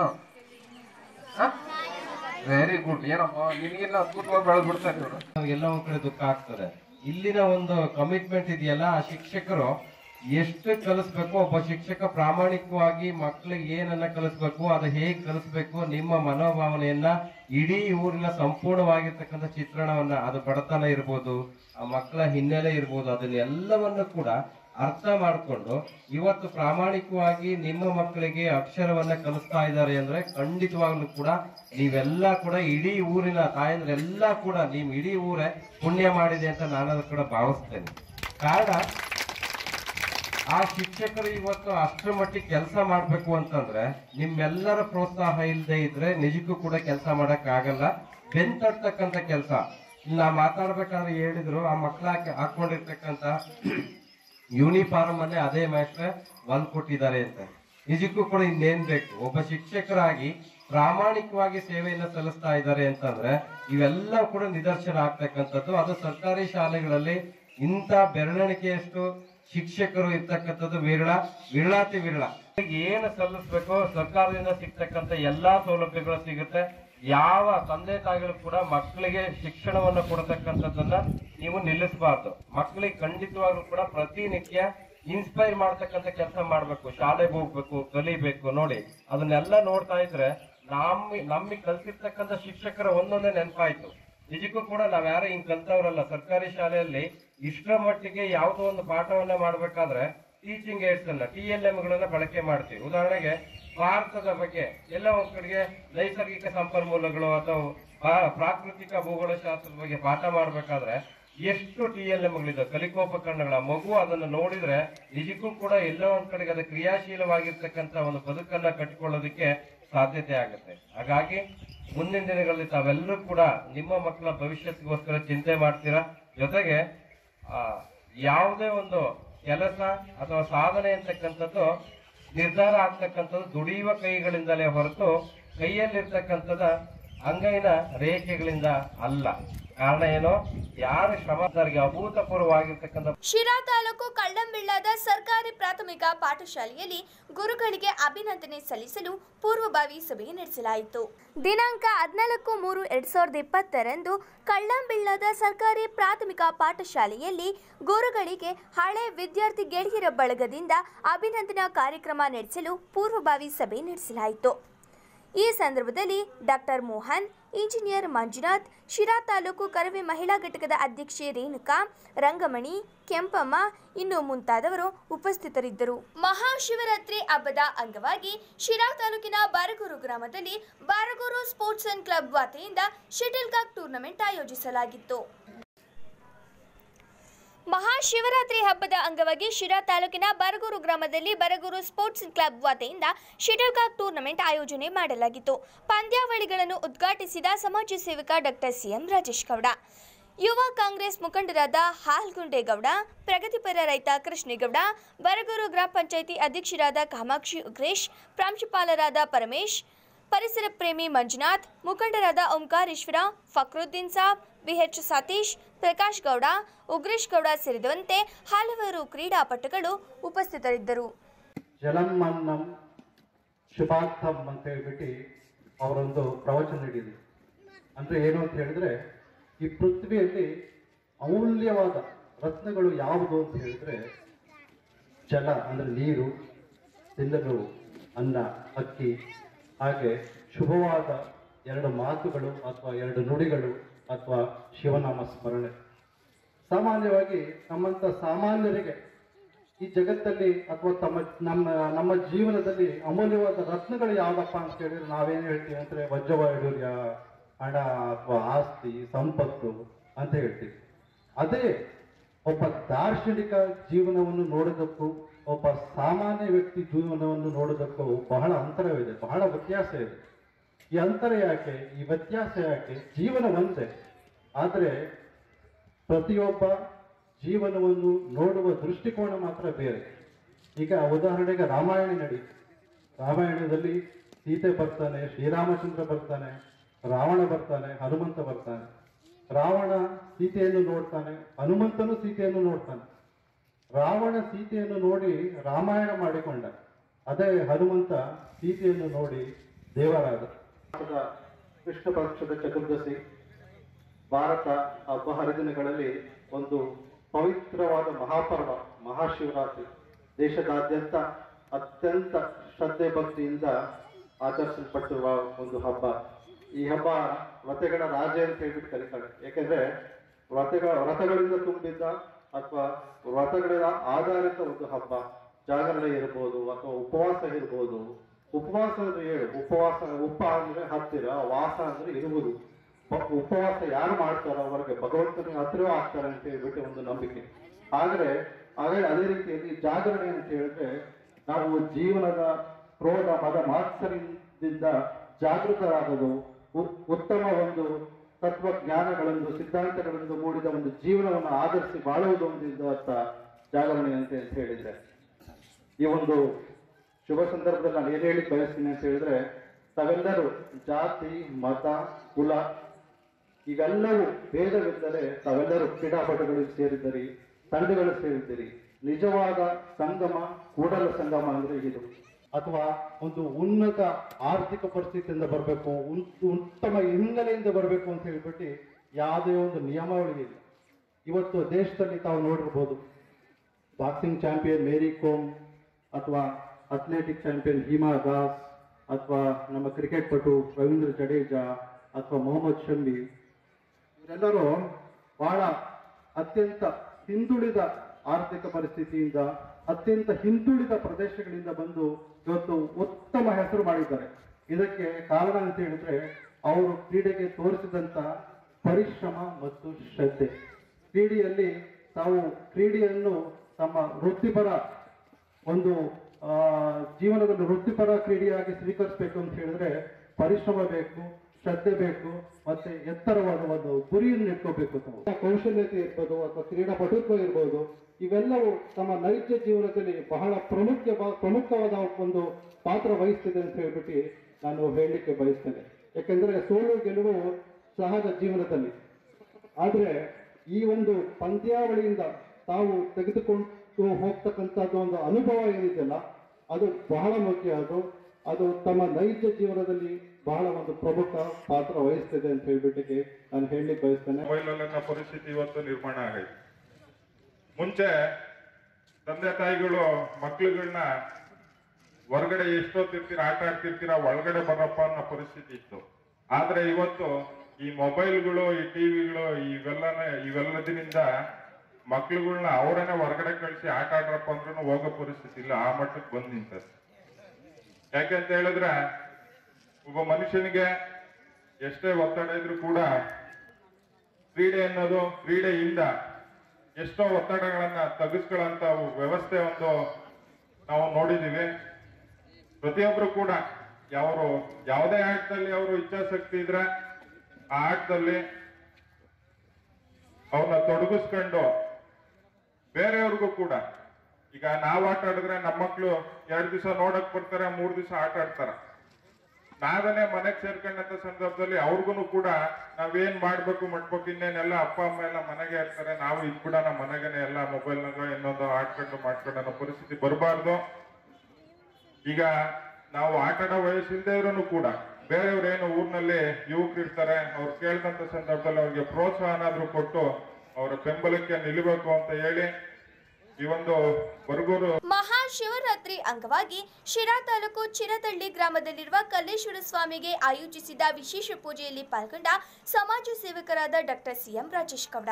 ವೆರಿ ಗುಡ್ ಏನಪ್ಪ ನಿನಗಿನ್ನ ಅದ್ಭುತವಾಗಿ ಬೆಳೆದ್ಬಿಡ್ತಾರೆ ಇವರು ಎಲ್ಲ ಒಂದ್ ಕಡೆ ದುಃಖ ಆಗ್ತದೆ ಇಲ್ಲಿನ ಒಂದು ಕಮಿಟ್ಮೆಂಟ್ ಇದೆಯಲ್ಲ ಆ ಶಿಕ್ಷಕರು ಎಷ್ಟು ಕಲಿಸ್ಬೇಕು ಒಬ್ಬ ಶಿಕ್ಷಕ ಪ್ರಾಮಾಣಿಕವಾಗಿ ಮಕ್ಕಳಿಗೆ ಏನನ್ನ ಕಲಿಸ್ಬೇಕು ಅದು ಹೇಗೆ ಕಲಿಸ್ಬೇಕು ನಿಮ್ಮ ಮನೋಭಾವನೆಯನ್ನ ಇಡೀ ಊರಿನ ಸಂಪೂರ್ಣವಾಗಿರ್ತಕ್ಕಂಥ ಚಿತ್ರಣವನ್ನ ಅದು ಬಡತನ ಇರ್ಬೋದು ಆ ಮಕ್ಕಳ ಹಿನ್ನೆಲೆ ಇರ್ಬೋದು ಅದನ್ನೆಲ್ಲವನ್ನು ಕೂಡ ಅರ್ಥ ಮಾಡಿಕೊಂಡು ಇವತ್ತು ಪ್ರಾಮಾಣಿಕವಾಗಿ ನಿಮ್ಮ ಮಕ್ಕಳಿಗೆ ಅಕ್ಷರವನ್ನ ಕಲಿಸ್ತಾ ಇದ್ದಾರೆ ಅಂದ್ರೆ ಖಂಡಿತವಾಗ್ಲೂ ಕೂಡ ನೀವೆಲ್ಲ ಕೂಡ ಇಡೀ ಊರಿನ ತಾಯಂದ್ರೆಲ್ಲ ಕೂಡ ನೀವು ಇಡೀ ಊರೇ ಪುಣ್ಯ ಮಾಡಿದೆ ಅಂತ ನಾನು ಅದು ಕೂಡ ಭಾವಿಸ್ತೇನೆ ಕಾರಣ ಆ ಶಿಕ್ಷಕರು ಇವತ್ತು ಅಷ್ಟರ ಮಟ್ಟಿಗೆ ಕೆಲಸ ಮಾಡ್ಬೇಕು ಅಂತಂದ್ರೆ ನಿಮ್ಮೆಲ್ಲರ ಪ್ರೋತ್ಸಾಹ ಇಲ್ಲದೆ ಇದ್ರೆ ನಿಜಕ್ಕೂ ಕೂಡ ಕೆಲಸ ಮಾಡಕ್ ಆಗಲ್ಲ ಬೆಂತಟ್ಟತಕ್ಕಂತ ಕೆಲಸ ನಾ ಮಾತಾಡ್ಬೇಕಾದ್ರೆ ಹೇಳಿದ್ರು ಆ ಮಕ್ಕಳ ಹಾಕೊಂಡಿರ್ತಕ್ಕಂತ ಯೂನಿಫಾರ್ಮ್ ಅನ್ನೇ ಅದೇ ಮ್ಯಾಸ್ಟ್ರೆ ಒಂದ್ ಕೊಟ್ಟಿದ್ದಾರೆ ಅಂತ ನಿಜಕ್ಕೂ ಕೂಡ ಇನ್ನೇನ್ ಬೇಕು ಒಬ್ಬ ಶಿಕ್ಷಕರಾಗಿ ಪ್ರಾಮಾಣಿಕವಾಗಿ ಸೇವೆಯನ್ನ ಸಲ್ಲಿಸ್ತಾ ಇದ್ದಾರೆ ಅಂತಂದ್ರೆ ಇವೆಲ್ಲ ಕೂಡ ನಿದರ್ಶನ ಆಗ್ತಕ್ಕಂಥದ್ದು ಅದು ಸರ್ಕಾರಿ ಶಾಲೆಗಳಲ್ಲಿ ಇಂಥ ಬೆರಳಿಕೆಯಷ್ಟು ಶಿಕ್ಷಕರು ಇರ್ತಕ್ಕಂಥದ್ದು ವಿರಳ ವಿರಳಾತಿ ವಿರಳ ಏನು ಸಲ್ಲಿಸ್ಬೇಕು ಸರ್ಕಾರದಿಂದ ಸಿಗ್ತಕ್ಕಂಥ ಎಲ್ಲಾ ಸೌಲಭ್ಯಗಳು ಸಿಗುತ್ತೆ ಯಾವ ತಂದೆ ತಾಯಿಗಳು ಕೂಡ ಮಕ್ಕಳಿಗೆ ಶಿಕ್ಷಣವನ್ನು ಕೊಡತಕ್ಕಂಥದ್ದನ್ನ ನೀವು ನಿಲ್ಲಿಸಬಾರ್ದು ಮಕ್ಕಳಿಗೆ ಖಂಡಿತವಾಗ್ಲೂ ಕೂಡ ಪ್ರತಿನಿತ್ಯ ಇನ್ಸ್ಪೈರ್ ಮಾಡ್ತಕ್ಕಂಥ ಕೆಲಸ ಮಾಡ್ಬೇಕು ಶಾಲೆಗೆ ಹೋಗ್ಬೇಕು ಕಲಿಬೇಕು ನೋಡಿ ಅದನ್ನೆಲ್ಲ ನೋಡ್ತಾ ಇದ್ರೆ ನಮ್ಮ ನಮಗೆ ಕಲ್ಸಿರ್ತಕ್ಕಂಥ ಶಿಕ್ಷಕರ ಒಂದೊಂದೇ ನೆನಪಾಯ್ತು ನಿಜಕ್ಕೂ ಕೂಡ ನಾವ್ ಯಾರು ಹಿಂಗ್ ಕಲ್ತವ್ರಲ್ಲ ಸರ್ಕಾರಿ ಶಾಲೆಯಲ್ಲಿ ಇಷ್ಟರ ಮಟ್ಟಿಗೆ ಯಾವುದೋ ಒಂದು ಪಾಠವನ್ನ ಮಾಡಬೇಕಾದ್ರೆ ಟೀಚಿಂಗ್ ಏಡ್ಸ್ ಅನ್ನ ಟಿ ಎಲ್ ಗಳನ್ನ ಬಳಕೆ ಮಾಡ್ತೀವಿ ಉದಾಹರಣೆಗೆ ಭಾರತದ ಬಗ್ಗೆ ಎಲ್ಲ ಒಂದ್ ಕಡೆಗೆ ನೈಸರ್ಗಿಕ ಸಂಪನ್ಮೂಲಗಳು ಅಥವಾ ಆ- ಪ್ರಾಕೃತಿಕ ಭೂಗೋಳ ಶಾಸ್ತ್ರದ ಬಗ್ಗೆ ಪಾಠ ಮಾಡ್ಬೇಕಾದ್ರೆ ಎಷ್ಟು ಟಿ ಎಲ್ ಎಂಗಳಿದ್ದಾವೆ ಕಲಿಕೋಪಕರಣಗಳ ಮಗು ಅದನ್ನು ನೋಡಿದ್ರೆ ನಿಜಕ್ಕೂ ಕೂಡ ಎಲ್ಲೋ ಒಂದ್ ಕಡೆಗೆ ಅದು ಕ್ರಿಯಾಶೀಲವಾಗಿರ್ತಕ್ಕಂಥ ಒಂದು ಬದುಕನ್ನ ಕಟ್ಟಿಕೊಳ್ಳೋದಕ್ಕೆ ಸಾಧ್ಯತೆ ಆಗುತ್ತೆ ಹಾಗಾಗಿ ಮುಂದಿನ ದಿನಗಳಲ್ಲಿ ತಾವೆಲ್ಲರೂ ಕೂಡ ನಿಮ್ಮ ಮಕ್ಕಳ ಭವಿಷ್ಯಕ್ಕೋಸ್ಕರ ಚಿಂತೆ ಮಾಡ್ತೀರಾ ಜೊತೆಗೆ ಆ, ಯಾವುದೇ ಒಂದು ಕೆಲಸ ಅಥವಾ ಸಾಧನೆ ಅಂತಕ್ಕಂಥದ್ದು ನಿರ್ಧಾರ ಆಗ್ತಕ್ಕಂಥದ್ದು ದುಡಿಯುವ ಕೈಗಳಿಂದಲೇ ಹೊರತು ಕೈಯಲ್ಲಿರ್ತಕ್ಕಂಥದ ಅಂಗೈನ ರೇಖೆಗಳಿಂದ ಅಲ್ಲ ಕಾರಣ ಏನು ಯಾರು ಶ್ರಮದಾರಿಗೆ ಅಭೂತಪೂರ್ವವಾಗಿರ್ತಕ್ಕಂಥ ಶಿರಾ ತಾಲೂಕು ಕಳ್ಳಂಬಿಳ್ಳಾದ ಸರ್ಕಾರಿ ಪ್ರಾಥಮಿಕ ಪಾಠಶಾಲೆಯಲ್ಲಿ ಗುರುಗಳಿಗೆ ಅಭಿನಂದನೆ ಸಲ್ಲಿಸಲು ಪೂರ್ವಭಾವಿ ಸಭೆ ನಡೆಸಲಾಯಿತು ದಿನಾಂಕ ಹದಿನಾಲ್ಕು ಮೂರು ಎರಡ್ ಸಾವಿರದ ಇಪ್ಪತ್ತರಂದು ಕಳ್ಳಂಬಿಳ್ಳಾದ ಸರ್ಕಾರಿ ಪ್ರಾಥಮಿಕ ಪಾಠಶಾಲೆಯಲ್ಲಿ ಗುರುಗಳಿಗೆ ಹಳೆ ವಿದ್ಯಾರ್ಥಿ ಗೆಳೆಯರ ಬಳಗದಿಂದ ಅಭಿನಂದನಾ ಕಾರ್ಯಕ್ರಮ ನಡೆಸಲು ಪೂರ್ವಭಾವಿ ಸಭೆ ನಡೆಸಲಾಯಿತು ಈ ಸಂದರ್ಭದಲ್ಲಿ ಡಾಕ್ಟರ್ ಮೋಹನ್ ಇಂಜಿನಿಯರ್ ಮಂಜುನಾಥ್ ಶಿರಾ ತಾಲೂಕು ಕರವೇ ಮಹಿಳಾ ಘಟಕದ ಅಧ್ಯಕ್ಷೆ ರೇಣುಕಾ ರಂಗಮಣಿ ಕೆಂಪಮ್ಮ ಇನ್ನು ಮುಂತಾದವರು ಉಪಸ್ಥಿತರಿದ್ದರು ಮಹಾಶಿವರಾತ್ರಿ ಹಬ್ಬದ ಅಂಗವಾಗಿ ಶಿರಾ ತಾಲೂಕಿನ ಬಾರಗೂರು ಗ್ರಾಮದಲ್ಲಿ ಬಾರಗೂರು ಸ್ಪೋರ್ಟ್ಸ್ ಅಂಡ್ ಕ್ಲಬ್ ವತಿಯಿಂದ ಶಟಲ್ ಕಾಕ್ ಟೂರ್ನಮೆಂಟ್ ಆಯೋಜಿಸಲಾಗಿತ್ತು ಮಹಾಶಿವರಾತ್ರಿ ಹಬ್ಬದ ಅಂಗವಾಗಿ ಶಿರಾ ತಾಲೂಕಿನ ಬರಗೂರು ಗ್ರಾಮದಲ್ಲಿ ಬರಗೂರು ಸ್ಪೋರ್ಟ್ಸ್ ಕ್ಲಬ್ ವತಿಯಿಂದ ಶಟಲ್ ಕಾಕ್ ಟೂರ್ನಮೆಂಟ್ ಆಯೋಜನೆ ಮಾಡಲಾಗಿತ್ತು ಪಂದ್ಯಾವಳಿಗಳನ್ನು ಉದ್ಘಾಟಿಸಿದ ಸಮಾಜ ಸೇವಕ ಡಾಕ್ಟರ್ ಸಿಎಂ ರಾಜೇಶ್ ಗೌಡ ಯುವ ಕಾಂಗ್ರೆಸ್ ಮುಖಂಡರಾದ ಹಾಲ್ಗುಂಡೇಗೌಡ ಪ್ರಗತಿಪರ ರೈತ ಕೃಷ್ಣೇಗೌಡ ಬರಗೂರು ಗ್ರಾಮ ಪಂಚಾಯಿತಿ ಅಧ್ಯಕ್ಷರಾದ ಕಾಮಾಕ್ಷಿ ಉಗ್ರೇಶ್ ಪ್ರಾಂಶುಪಾಲರಾದ ಪರಮೇಶ್ ಪರಿಸರ ಪ್ರೇಮಿ ಮಂಜುನಾಥ್ ಮುಖಂಡರಾದ ಓಂಕಾರೇಶ್ವರ ಫಕ್ರುದ್ದೀನ್ ಸಾಬ್ ಬಿಎಚ್ ಸತೀಶ್ ಪ್ರಕಾಶ್ ಗೌಡ ಉಗ್ರೇಶ್ ಗೌಡ ಸೇರಿದಂತೆ ಹಲವಾರು ಕ್ರೀಡಾಪಟುಗಳು ಉಪಸ್ಥಿತರಿದ್ದರು ಜಲಮನ್ನಂ ಶುಭಾರ್ಥಂ ಅಂತ ಹೇಳ್ಬಿಟ್ಟು ಅವರೊಂದು ಪ್ರವಚನ ನೀಡಿದ್ರು ಅಂದ್ರೆ ಏನು ಅಂತ ಹೇಳಿದ್ರೆ ಈ ಪೃಥ್ವಿಯಲ್ಲಿ ಅಮೂಲ್ಯವಾದ ರತ್ನಗಳು ಯಾವುದು ಅಂತ ಹೇಳಿದ್ರೆ ಜಲ ಅಂದ್ರೆ ನೀರು ತಿನ್ನಲು ಅನ್ನ ಅಕ್ಕಿ ಹಾಗೆ ಶುಭವಾದ ಎರಡು ಮಾತುಗಳು ಅಥವಾ ಎರಡು ನುಡಿಗಳು ಅಥವಾ ಶಿವನಾಮ ಸ್ಮರಣೆ ಸಾಮಾನ್ಯವಾಗಿ ನಮ್ಮಂಥ ಸಾಮಾನ್ಯರಿಗೆ ಈ ಜಗತ್ತಲ್ಲಿ ಅಥವಾ ತಮ್ಮ ನಮ್ಮ ನಮ್ಮ ಜೀವನದಲ್ಲಿ ಅಮೂಲ್ಯವಾದ ರತ್ನಗಳು ಯಾವ್ದಪ್ಪ ಅಂತ ಹೇಳಿದ್ರೆ ನಾವೇನು ಹೇಳ್ತೀವಿ ಅಂದ್ರೆ ವಜ್ರವೈಡೂರ್ಯ ಹಣ ಅಥವಾ ಆಸ್ತಿ ಸಂಪತ್ತು ಅಂತ ಹೇಳ್ತೀವಿ ಅದೇ ಒಬ್ಬ ದಾರ್ಶನಿಕ ಜೀವನವನ್ನು ನೋಡೋದಕ್ಕೂ ಒಬ್ಬ ಸಾಮಾನ್ಯ ವ್ಯಕ್ತಿ ಜೀವನವನ್ನು ನೋಡೋದಕ್ಕೂ ಬಹಳ ಅಂತರವಿದೆ ಬಹಳ ವ್ಯತ್ಯಾಸ ಇದೆ ಈ ಅಂತರ ಯಾಕೆ ಈ ವ್ಯತ್ಯಾಸ ಯಾಕೆ ಜೀವನ ಒಂದೇ ಆದರೆ ಪ್ರತಿಯೊಬ್ಬ ಜೀವನವನ್ನು ನೋಡುವ ದೃಷ್ಟಿಕೋನ ಮಾತ್ರ ಬೇರೆ ಈಗ ಉದಾಹರಣೆಗೆ ರಾಮಾಯಣ ನಡಿ ರಾಮಾಯಣದಲ್ಲಿ ಸೀತೆ ಬರ್ತಾನೆ ಶ್ರೀರಾಮಚಂದ್ರ ಬರ್ತಾನೆ ರಾವಣ ಬರ್ತಾನೆ ಹನುಮಂತ ಬರ್ತಾನೆ ರಾವಣ ಸೀತೆಯನ್ನು ನೋಡ್ತಾನೆ ಹನುಮಂತನು ಸೀತೆಯನ್ನು ನೋಡ್ತಾನೆ ರಾವಣ ಸೀತೆಯನ್ನು ನೋಡಿ ರಾಮಾಯಣ ಮಾಡಿಕೊಂಡ ಅದೇ ಹನುಮಂತ ಸೀತೆಯನ್ನು ನೋಡಿ ದೇವರಾದ ಕೃಷ್ಣ ಪಕ್ಷದ ಚತುರ್ದಶಿ ಭಾರತ ಹಬ್ಬ ಹರಿದಿನಗಳಲ್ಲಿ ಒಂದು ಪವಿತ್ರವಾದ ಮಹಾಪರ್ವ ಮಹಾಶಿವರಾತ್ರಿ ದೇಶದಾದ್ಯಂತ ಅತ್ಯಂತ ಶ್ರದ್ಧೆ ಭಕ್ತಿಯಿಂದ ಆಚರಿಸಲ್ಪಟ್ಟಿರುವ ಒಂದು ಹಬ್ಬ ಈ ಹಬ್ಬ ವ್ರತಗಳ ರಾಜ ಅಂತ ಹೇಳ್ಬಿಟ್ಟು ಕರೀತಾರೆ ಯಾಕೆಂದ್ರೆ ವ್ರತಗಳ ವ್ರತಗಳಿಂದ ತುಂಬಿದ್ದ ಅಥವಾ ವ್ರತಗಳ ಆಧಾರಿತ ಒಂದು ಹಬ್ಬ ಜಾಗರಣೆ ಇರ್ಬೋದು ಅಥವಾ ಉಪವಾಸ ಇರ್ಬೋದು ಉಪವಾಸ ಅಂದ್ರೆ ಹೇಳು ಉಪವಾಸ ಉಪ ಅಂದ್ರೆ ಹತ್ತಿರ ವಾಸ ಅಂದ್ರೆ ಇರುವುದು ಪ- ಉಪವಾಸ ಯಾರು ಮಾಡ್ತಾರೋ ಅವರಿಗೆ ಭಗವಂತನಿಗೆ ಹತ್ತಿರ ಆಗ್ತಾರೆ ಅಂತ ಹೇಳ್ಬಿಟ್ಟು ಒಂದು ನಂಬಿಕೆ ಆದ್ರೆ ಹಾಗೆ ಅದೇ ರೀತಿಯಲ್ಲಿ ಜಾಗರಣೆ ಅಂತ ಹೇಳಿದ್ರೆ ನಾವು ಜೀವನದ ಕ್ರೋಧ ಮದ ಮಾತ್ಸರ್ಯದಿಂದ ಜಾಗೃತರಾಗೋದು ಉ- ಉತ್ತಮ ಒಂದು ತತ್ವಜ್ಞಾನಗಳನ್ನು ಸಿದ್ಧಾಂತಗಳಿಂದ ಮೂಡಿದ ಒಂದು ಜೀವನವನ್ನು ಆಧರಿಸಿ ಬಾಳುವುದು ಒಂದು ಇದು ಅರ್ಥ ಜಾಗರಣೆ ಅಂತ ಅಂತ ಹೇಳಿದ್ರೆ ಈ ಒಂದು ಶುಭ ಸಂದರ್ಭದಲ್ಲಿ ನಾನು ಏನು ಹೇಳಿ ಬಯಸ್ತೀನಿ ಅಂತ ಹೇಳಿದ್ರೆ ತಾವೆಲ್ಲರೂ ಜಾತಿ ಮತ ಕುಲ ಇವೆಲ್ಲವೂ ಭೇದವಿದ್ದರೆ ತಾವೆಲ್ಲರೂ ಕ್ರೀಡಾಪಟುಗಳು ಸೇರಿದ್ದೀರಿ ತಂಡಗಳು ಸೇರಿದ್ದೀರಿ ನಿಜವಾದ ಸಂಗಮ ಕೂಡಲ ಸಂಗಮ ಅಂದ್ರೆ ಇದು ಅಥವಾ ಒಂದು ಉನ್ನತ ಆರ್ಥಿಕ ಪರಿಸ್ಥಿತಿಯಿಂದ ಬರಬೇಕು ಉತ್ತಮ ಹಿನ್ನೆಲೆಯಿಂದ ಬರಬೇಕು ಅಂತ ಹೇಳ್ಬಿಟ್ಟು ಯಾವುದೇ ಒಂದು ನಿಯಮಾವಳಿ ಇಲ್ಲ ಇವತ್ತು ದೇಶದಲ್ಲಿ ತಾವು ನೋಡಿರ್ಬೋದು ಬಾಕ್ಸಿಂಗ್ ಚಾಂಪಿಯನ್ ಮೇರಿ ಕೋಮ್ ಅಥವಾ ಅಥ್ಲೆಟಿಕ್ ಚಾಂಪಿಯನ್ ಹಿಮಾ ದಾಸ್ ಅಥವಾ ನಮ್ಮ ಕ್ರಿಕೆಟ್ ಪಟು ರವೀಂದ್ರ ಜಡೇಜಾ ಅಥವಾ ಮೊಹಮ್ಮದ್ ಶಮಿ ಇವರೆಲ್ಲರೂ ಬಹಳ ಅತ್ಯಂತ ಹಿಂದುಳಿದ ಆರ್ಥಿಕ ಪರಿಸ್ಥಿತಿಯಿಂದ ಅತ್ಯಂತ ಹಿಂದುಳಿದ ಪ್ರದೇಶಗಳಿಂದ ಬಂದು ಇವತ್ತು ಉತ್ತಮ ಹೆಸರು ಮಾಡಿದ್ದಾರೆ ಇದಕ್ಕೆ ಕಾರಣ ಅಂತ ಹೇಳಿದ್ರೆ ಅವರು ಕ್ರೀಡೆಗೆ ತೋರಿಸಿದಂತ ಪರಿಶ್ರಮ ಮತ್ತು ಶ್ರದ್ಧೆ ಕ್ರೀಡೆಯಲ್ಲಿ ತಾವು ಕ್ರೀಡೆಯನ್ನು ತಮ್ಮ ವೃತ್ತಿಪರ ಒಂದು ಆ, ಜೀವನದಲ್ಲಿ ವೃತ್ತಿಪರ ಕ್ರೀಡೆಯಾಗಿ ಸ್ವೀಕರಿಸಬೇಕು ಅಂತ ಹೇಳಿದ್ರೆ ಪರಿಶ್ರಮ ಬೇಕು ಶ್ರದ್ಧೆ ಬೇಕು ಮತ್ತೆ ಎತ್ತರವಾದ ಒಂದು ಗುರಿಯನ್ನು ಇಟ್ಕೋಬೇಕು ತಾವು ಕೌಶಲ್ಯತೆ ಇರ್ಬೋದು ಅಥವಾ ಕ್ರೀಡಾಪಟುತ್ವ ಇರ್ಬೋದು ಇವೆಲ್ಲವೂ ತಮ್ಮ ನೈಜ ಜೀವನದಲ್ಲಿ ಬಹಳ ಪ್ರಮುಖ ಪ್ರಮುಖವಾದ ಒಂದು ಪಾತ್ರ ವಹಿಸ್ತಿದೆ ಅಂತ ಹೇಳ್ಬಿಟ್ಟು ನಾನು ಹೇಳಲಿಕ್ಕೆ ಬಯಸ್ತೇನೆ ಯಾಕೆಂದ್ರೆ ಸೋಲು ಗೆಲುವು ಸಹಜ ಜೀವನದಲ್ಲಿ ಆದ್ರೆ ಈ ಒಂದು ಪಂದ್ಯಾವಳಿಯಿಂದ ತಾವು ತೆಗೆದುಕೊಂಡು ಹೋಗ್ತಕ್ಕಂಥದ್ದು ಒಂದು ಅನುಭವ ಏನಿದೆಯಲ್ಲ ಅದು ಬಹಳ ಮುಖ್ಯ ಅದು ಅದು ತಮ್ಮ ನೈಜ ಜೀವನದಲ್ಲಿ ಬಹಳ ಒಂದು ಪ್ರಮುಖ ಪಾತ್ರ ವಹಿಸ್ತಿದೆ ಅಂತ ಹೇಳ್ಬಿಟ್ಟಿಗೆ ನಾನು ಹೇಳಲಿಕ್ಕೆ ಬಯಸ್ತೇನೆ ಮೊಬೈಲ್ ಪರಿಸ್ಥಿತಿ ಇವತ್ತು ನಿರ್ಮಾಣ ಆಗೈತೆ ಮುಂಚೆ ತಂದೆ ತಾಯಿಗಳು ಮಕ್ಳುಗಳನ್ನ ಹೊರಗಡೆ ಎಷ್ಟೊತ್ತಿರ್ತೀರ ಆಟ ಆಡ್ತಿರ್ತೀರ ಒಳಗಡೆ ಬರಪ್ಪ ಅನ್ನೋ ಪರಿಸ್ಥಿತಿ ಇತ್ತು ಆದ್ರೆ ಇವತ್ತು ಈ ಮೊಬೈಲ್ಗಳು ಈ ಟಿವಿಗಳು ಇವೆಲ್ಲನ ಇವೆಲ್ಲದರಿಂದ ಮಕ್ಳುಗಳ್ನ ಅವರನ್ನೇ ಹೊರಗಡೆ ಕಳಿಸಿ ಆಟ ಆಡ್ರಪ್ಪ ಅಂದ್ರೂ ಹೋಗೋ ಪರಿಸ್ಥಿತಿ ಇಲ್ಲ ಆ ಮಟ್ಟಕ್ಕೆ ಬಂದ್ ನಿಂತದೆ ಯಾಕೆಂತ ಹೇಳಿದ್ರೆ ಒಬ್ಬ ಮನುಷ್ಯನಿಗೆ ಎಷ್ಟೇ ಒತ್ತಡ ಇದ್ರೂ ಕೂಡ ಕ್ರೀಡೆ ಅನ್ನೋದು ಕ್ರೀಡೆಯಿಂದ ಎಷ್ಟೋ ಒತ್ತಡಗಳನ್ನ ತಗ್ಗಿಸ್ಕೊಳ್ಳೋಂತ ವ್ಯವಸ್ಥೆ ಒಂದು ನಾವು ನೋಡಿದೀವಿ ಪ್ರತಿಯೊಬ್ರು ಕೂಡ ಯಾವರು ಯಾವುದೇ ಆಟದಲ್ಲಿ ಅವರು ಇಚ್ಛಾಶಕ್ತಿ ಇದ್ರೆ ಆ ಆಟದಲ್ಲಿ ಅವ್ರನ್ನ ತೊಡಗಿಸ್ಕೊಂಡು ಬೇರೆಯವ್ರಿಗೂ ಕೂಡ ಈಗ ನಾವ್ ಆಟ ಆಡಿದ್ರೆ ನಮ್ಮ ಮಕ್ಳು ಎರಡ್ ದಿವಸ ನೋಡಕ್ ಬರ್ತಾರೆ ಮೂರ್ ದಿವಸ ಆಟ ಆಡ್ತಾರ ನಾವೇನೆ ಮನೆಗ್ ಸೇರ್ಕೊಂಡಂತ ಸಂದರ್ಭದಲ್ಲಿ ಅವ್ರಿಗೂ ಕೂಡ ನಾವೇನ್ ಮಾಡ್ಬೇಕು ಮಾಡ್ಬೇಕು ಇನ್ನೇನೆಲ್ಲ ಅಪ್ಪ ಅಮ್ಮ ಎಲ್ಲ ಮನೆಗೆ ಇರ್ತಾರೆ ನಾವು ಇದ್ ಕೂಡ ನಮ್ಮ ಮನೆಗೇನೆ ಎಲ್ಲ ಮೊಬೈಲ್ನಾಗ ಇನ್ನೊಂದು ಆಡ್ಕೊಂಡು ಮಾಡ್ಕೊಂಡು ಅನ್ನೋ ಪರಿಸ್ಥಿತಿ ಬರಬಾರ್ದು ಈಗ ನಾವು ಆಟ ಆಡೋ ವಯಸ್ಸಿಲ್ದೇ ಇರೋನು ಕೂಡ ಬೇರೆಯವ್ರೇನು ಊರಿನಲ್ಲಿ ಯುವಕರು ಇರ್ತಾರೆ ಅವ್ರು ಕೇಳಿದಂತ ಸಂದರ್ಭದಲ್ಲಿ ಅವ್ರಿಗೆ ಪ್ರೋತ್ಸಾಹನಾದ್ರೂ ಕೊಟ್ಟು ಅವರ ಬೆಂಬಲಕ್ಕೆ ನಿಲ್ಲಬೇಕು ಅಂತ ಹೇಳಿ ಈ ಒಂದು ಬರಗೂರು ಮಹಾಶಿವರಾತ್ರಿ ಅಂಗವಾಗಿ ಶಿರಾ ತಾಲೂಕು ಚಿರತಳ್ಳಿ ಗ್ರಾಮದಲ್ಲಿರುವ ಕಲ್ಲೇಶ್ವರ ಸ್ವಾಮಿಗೆ ಆಯೋಜಿಸಿದ ವಿಶೇಷ ಪೂಜೆಯಲ್ಲಿ ಪಾಲ್ಗೊಂಡ ಸಮಾಜ ಸೇವಕರಾದ ಡಾಕ್ಟರ್ ಸಿಎಂ ರಾಜೇಶ್ ಗೌಡ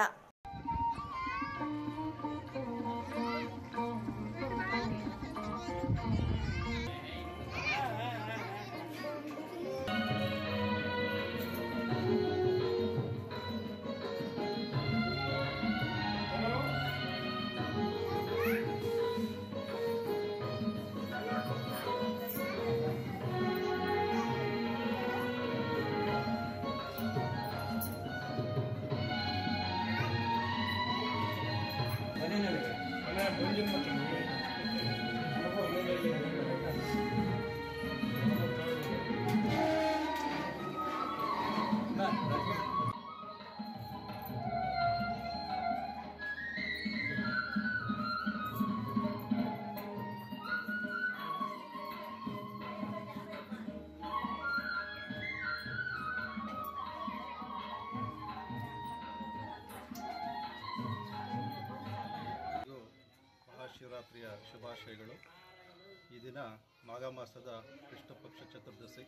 ಇದು ಮಹಾಶಿವರಾತ್ರಿಯ ಶುಭಾಶಯಗಳು ಈ ದಿನ ಮಾಘ ಮಾಸದ ಕೃಷ್ಣ ಪಕ್ಷ ಚತುರ್ದಶಿ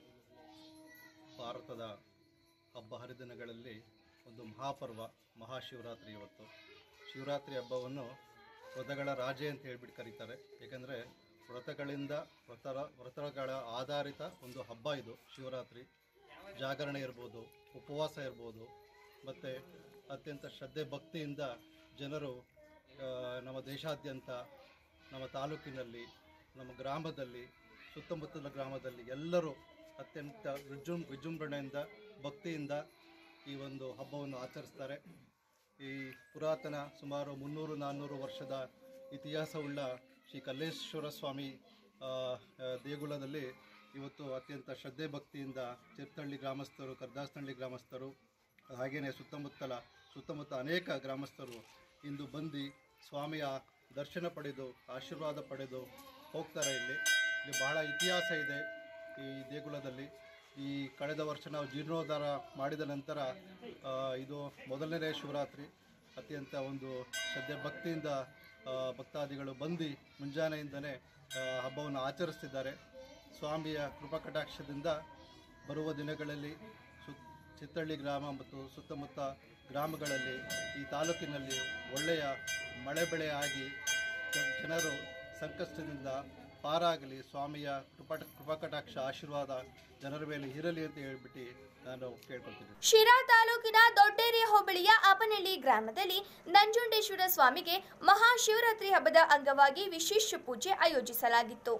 ಭಾರತದ ಹಬ್ಬ ಹರಿದಿನಗಳಲ್ಲಿ ಒಂದು ಮಹಾಪರ್ವ ಮಹಾಶಿವರಾತ್ರಿ ಇವತ್ತು ಶಿವರಾತ್ರಿ ಹಬ್ಬವನ್ನು ವ್ರತಗಳ ರಾಜೆ ಅಂತ ಹೇಳ್ಬಿಟ್ಟು ಕರೀತಾರೆ ಏಕೆಂದರೆ ವ್ರತಗಳಿಂದ ವ್ರತರ ವ್ರತಗಳ ಆಧಾರಿತ ಒಂದು ಹಬ್ಬ ಇದು ಶಿವರಾತ್ರಿ ಜಾಗರಣೆ ಇರ್ಬೋದು ಉಪವಾಸ ಇರ್ಬೋದು ಮತ್ತು ಅತ್ಯಂತ ಶ್ರದ್ಧೆ ಭಕ್ತಿಯಿಂದ ಜನರು ಆ, ನಮ್ಮ ದೇಶಾದ್ಯಂತ ನಮ್ಮ ತಾಲೂಕಿನಲ್ಲಿ ನಮ್ಮ ಗ್ರಾಮದಲ್ಲಿ ಸುತ್ತಮುತ್ತಲ ಗ್ರಾಮದಲ್ಲಿ ಎಲ್ಲರೂ ಅತ್ಯಂತ ವಿಜೃಂ ವಿಜೃಂಭಣೆಯಿಂದ ಭಕ್ತಿಯಿಂದ ಈ ಒಂದು ಹಬ್ಬವನ್ನು ಆಚರಿಸ್ತಾರೆ ಈ ಪುರಾತನ ಸುಮಾರು ಮುನ್ನೂರು ನಾನ್ನೂರು ವರ್ಷದ ಇತಿಹಾಸವುಳ್ಳ ಶ್ರೀ ಕಲ್ಲೇಶ್ವರ ಸ್ವಾಮಿ ಆ, ಆ, ದೇಗುಲದಲ್ಲಿ ಇವತ್ತು ಅತ್ಯಂತ ಶ್ರದ್ಧೆ ಭಕ್ತಿಯಿಂದ ಚಿರ್ತಹಳ್ಳಿ ಗ್ರಾಮಸ್ಥರು ಕರ್ದಾಸನಹಳ್ಳಿ ಗ್ರಾಮಸ್ಥರು ಹಾಗೆಯೇ ಸುತ್ತಮುತ್ತಲ ಸುತ್ತಮುತ್ತ ಅನೇಕ ಗ್ರಾಮಸ್ಥರು ಇಂದು ಬಂದು ಸ್ವಾಮಿಯ ದರ್ಶನ ಪಡೆದು ಆಶೀರ್ವಾದ ಪಡೆದು ಹೋಗ್ತಾರೆ ಇಲ್ಲಿ ಇಲ್ಲಿ ಬಹಳ ಇತಿಹಾಸ ಇದೆ ಈ ದೇಗುಲದಲ್ಲಿ ಈ ಕಳೆದ ವರ್ಷ ನಾವು ಜೀರ್ಣೋದ್ಧಾರ ಮಾಡಿದ ನಂತರ ಆ, ಇದು ಮೊದಲನೇ ಶಿವರಾತ್ರಿ ಅತ್ಯಂತ ಒಂದು ಶ್ರದ್ಧೆ ಭಕ್ತಿಯಿಂದ ಆ, ಭಕ್ತಾದಿಗಳು ಬಂದು ಮುಂಜಾನೆಯಿಂದನೇ ಆ, ಹಬ್ಬವನ್ನು ಆಚರಿಸ್ತಿದ್ದಾರೆ ಸ್ವಾಮಿಯ ಕೃಪಾ ಕಟಾಕ್ಷದಿಂದ ಬರುವ ದಿನಗಳಲ್ಲಿ ಸು ಚಿತ್ತಳ್ಳಿ ಗ್ರಾಮ ಮತ್ತು ಸುತ್ತಮುತ್ತ ಗ್ರಾಮಗಳಲ್ಲಿ ಈ ತಾಲೂಕಿನಲ್ಲಿ ಒಳ್ಳೆಯ ಮಳೆ ಬೆಳೆ ಆಗಿ ಜ- ಜನರು ಸಂಕಷ್ಟದಿಂದ ಪಾರಾಗಲಿ ಸ್ವಾಮಿಯ ಕೃಪಟ ಕೃಪಕಟಾಕ್ಷ ಆಶೀರ್ವಾದ ಜನರ ಮೇಲೆ ಇರಲಿ ಅಂತ ಹೇಳ್ಬಿಟ್ಟು ನಾನು ಕೇಳ್ಕೊಳ್ತೀನಿ ಶಿರಾ ತಾಲೂಕಿನ ದೊಡ್ಡೇರಿ ಹೋಬಳಿಯ ಅಪನಹಳ್ಳಿ ಗ್ರಾಮದಲ್ಲಿ ನಂಜುಂಡೇಶ್ವರ ಸ್ವಾಮಿಗೆ ಮಹಾಶಿವರಾತ್ರಿ ಹಬ್ಬದ ಅಂಗವಾಗಿ ವಿಶೇಷ ಪೂಜೆ ಆಯೋಜಿಸಲಾಗಿತ್ತು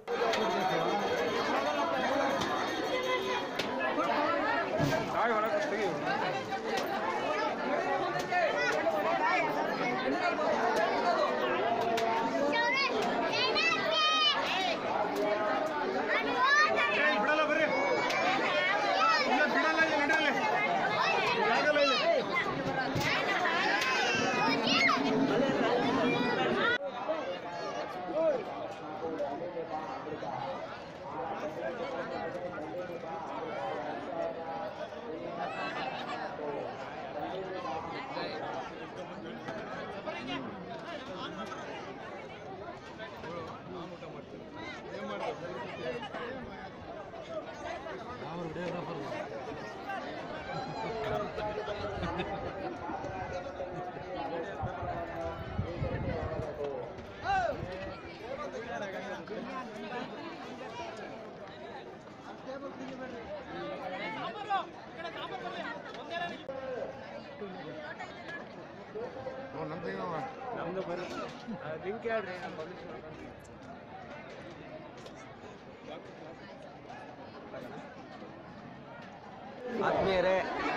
ಆತ್ಮೀಯರೇ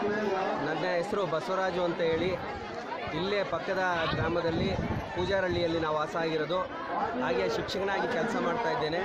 ನನ್ನ ಹೆಸರು ಬಸವರಾಜು ಅಂತ ಹೇಳಿ ಇಲ್ಲೇ ಪಕ್ಕದ ಗ್ರಾಮದಲ್ಲಿ ಪೂಜಾರಳ್ಳಿಯಲ್ಲಿ ನಾವು ವಾಸ ಆಗಿರೋದು ಹಾಗೆ ಶಿಕ್ಷಕನಾಗಿ ಕೆಲಸ ಮಾಡ್ತಾ ಇದ್ದೇನೆ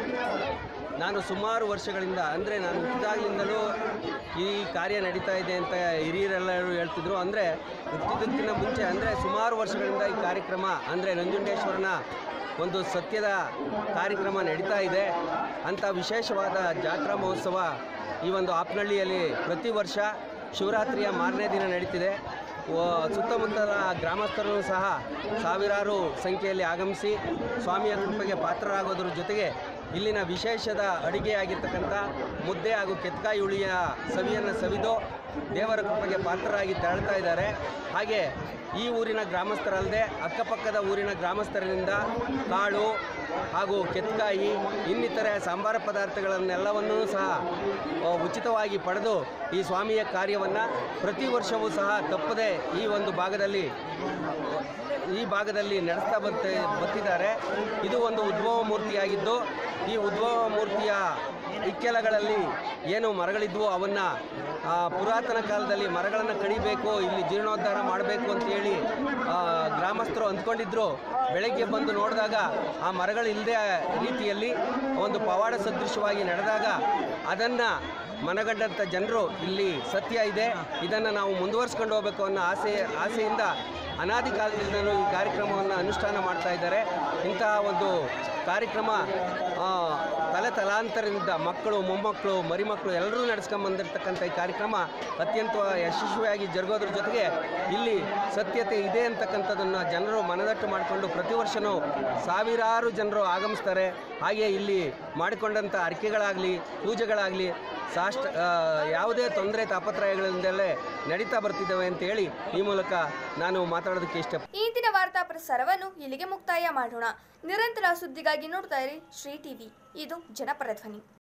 ನಾನು ಸುಮಾರು ವರ್ಷಗಳಿಂದ ಅಂದರೆ ನಾನು ಹುಟ್ಟಿದಾಗಲಿಂದಲೂ ಈ ಕಾರ್ಯ ನಡೀತಾ ಇದೆ ಅಂತ ಹಿರಿಯರೆಲ್ಲರೂ ಹೇಳ್ತಿದ್ರು ಅಂದರೆ ಹುಟ್ಟಿದ್ದಕ್ಕಿಂತ ಮುಂಚೆ ಅಂದರೆ ಸುಮಾರು ವರ್ಷಗಳಿಂದ ಈ ಕಾರ್ಯಕ್ರಮ ಅಂದರೆ ನಂಜುಂಡೇಶ್ವರನ ಒಂದು ಸತ್ಯದ ಕಾರ್ಯಕ್ರಮ ನಡೀತಾ ಇದೆ ಅಂಥ ವಿಶೇಷವಾದ ಜಾತ್ರಾ ಮಹೋತ್ಸವ ಈ ಒಂದು ಆಪ್ನಹಳ್ಳಿಯಲ್ಲಿ ಪ್ರತಿ ವರ್ಷ ಶಿವರಾತ್ರಿಯ ಮಾರನೇ ದಿನ ನಡೀತಿದೆ ವ- ಸುತ್ತಮುತ್ತಲ ಗ್ರಾಮಸ್ಥರು ಸಹ ಸಾವಿರಾರು ಸಂಖ್ಯೆಯಲ್ಲಿ ಆಗಮಿಸಿ ಸ್ವಾಮಿಯ ಕೃಪೆಗೆ ಪಾತ್ರರಾಗೋದ್ರ ಜೊತೆಗೆ ಇಲ್ಲಿನ ವಿಶೇಷದ ಅಡಿಗೆಯಾಗಿರ್ತಕ್ಕಂಥ ಮುದ್ದೆ ಹಾಗೂ ಕೆತ್ಕಾಯಿ ಹುಳಿಯ ಸವಿಯನ್ನು ಸವಿದು ದೇವರ ಕೃಪೆಗೆ ಪಾತ್ರರಾಗಿ ತೆರಳ್ತಾ ಇದ್ದಾರೆ ಹಾಗೆ ಈ ಊರಿನ ಗ್ರಾಮಸ್ಥರಲ್ಲದೆ ಅಕ್ಕಪಕ್ಕದ ಊರಿನ ಗ್ರಾಮಸ್ಥರಿಂದ ಕಾಳು ಹಾಗೂ ಕೆತ್ಕಾಯಿ ಇನ್ನಿತರೆ ಸಾಂಬಾರ ಪದಾರ್ಥಗಳನ್ನೆಲ್ಲವನ್ನೂ ಸಹ ಆ, ಉಚಿತವಾಗಿ ಪಡೆದು ಈ ಸ್ವಾಮಿಯ ಕಾರ್ಯವನ್ನು ಪ್ರತಿ ವರ್ಷವೂ ಸಹ ತಪ್ಪದೆ ಈ ಒಂದು ಭಾಗದಲ್ಲಿ ಈ ಭಾಗದಲ್ಲಿ ನಡೆಸ್ತಾ ಬರ್ತ ಬರ್ತಿದ್ದಾರೆ ಇದು ಒಂದು ಉದ್ಭವ ಮೂರ್ತಿಯಾಗಿದ್ದು ಈ ಉದ್ಭವ ಮೂರ್ತಿಯ ಇಕ್ಕೆಲಗಳಲ್ಲಿ ಏನು ಮರಗಳಿದ್ವು ಅವನ್ನು ಪುರಾತನ ಕಾಲದಲ್ಲಿ ಮರಗಳನ್ನು ಕಡಿಬೇಕು ಇಲ್ಲಿ ಜೀರ್ಣೋದ್ಧಾರ ಮಾಡಬೇಕು ಅಂತೇಳಿ ಆ, ಗ್ರಾಮಸ್ಥರು ಅಂದ್ಕೊಂಡಿದ್ರು ಬೆಳಗ್ಗೆ ಬಂದು ನೋಡಿದಾಗ ಆ ಮರಗಳಿಲ್ಲದೆ ರೀತಿಯಲ್ಲಿ ಒಂದು ಪವಾಡ ಸದೃಶವಾಗಿ ನಡೆದಾಗ ಅದನ್ನು ಮನಗಂಡಂಥ ಜನರು ಇಲ್ಲಿ ಸತ್ಯ ಇದೆ ಇದನ್ನು ನಾವು ಮುಂದುವರಿಸ್ಕೊಂಡು ಹೋಗಬೇಕು ಅನ್ನೋ ಆಸೆ ಆಸೆಯಿಂದ ಅನಾದಿ ಕಾಲದಿಂದಲೂ ಈ ಕಾರ್ಯಕ್ರಮವನ್ನು ಅನುಷ್ಠಾನ ಮಾಡ್ತಾ ಇದ್ದಾರೆ ಇಂತಹ ಒಂದು ಕಾರ್ಯಕ್ರಮ ಆ, ತಲೆ ತಲಾಂತರದಿಂದ ಮಕ್ಕಳು ಮೊಮ್ಮಕ್ಕಳು ಮರಿಮಕ್ಕಳು ಎಲ್ಲರೂ ನಡೆಸ್ಕೊಂಬಂದಿರ್ತಕ್ಕಂಥ ಈ ಕಾರ್ಯಕ್ರಮ ಅತ್ಯಂತ ಯಶಸ್ವಿಯಾಗಿ ಜರುಗೋದ್ರ ಜೊತೆಗೆ ಇಲ್ಲಿ ಸತ್ಯತೆ ಇದೆ ಅಂತಕ್ಕಂಥದ್ದನ್ನು ಜನರು ಮನದಟ್ಟು ಮಾಡಿಕೊಂಡು ಪ್ರತಿ ವರ್ಷವೂ ಸಾವಿರಾರು ಜನರು ಆಗಮಿಸ್ತಾರೆ ಹಾಗೆ ಇಲ್ಲಿ ಮಾಡಿಕೊಂಡಂಥ ಅರಿಕೆಗಳಾಗಲಿ ಪೂಜೆಗಳಾಗಲಿ ಸಾಷ್ಟ ಆ, ಯಾವುದೇ ತೊಂದರೆ ತಾಪತ್ರಯಗಳಿಂದಲೇ ನಡೀತಾ ಬರ್ತಿದ್ದಾವೆ ಅಂತೇಳಿ ಈ ಮೂಲಕ ನಾನು ಮಾತಾಡೋದಕ್ಕೆ ಇಷ್ಟ ಈ ದಿನ ವಾರ್ತಾ ಪ್ರಸಾರವನ್ನು ಇಲ್ಲಿಗೆ ಮುಕ್ತಾಯ ಮಾಡೋಣ ನಿರಂತರ ಸುದ್ದಿಗಾಗಿ ನೋಡ್ತಾ ಇರಿ ಶ್ರೀ ಟಿವಿ ಇದು ಜನಪರ ಧ್ವನಿ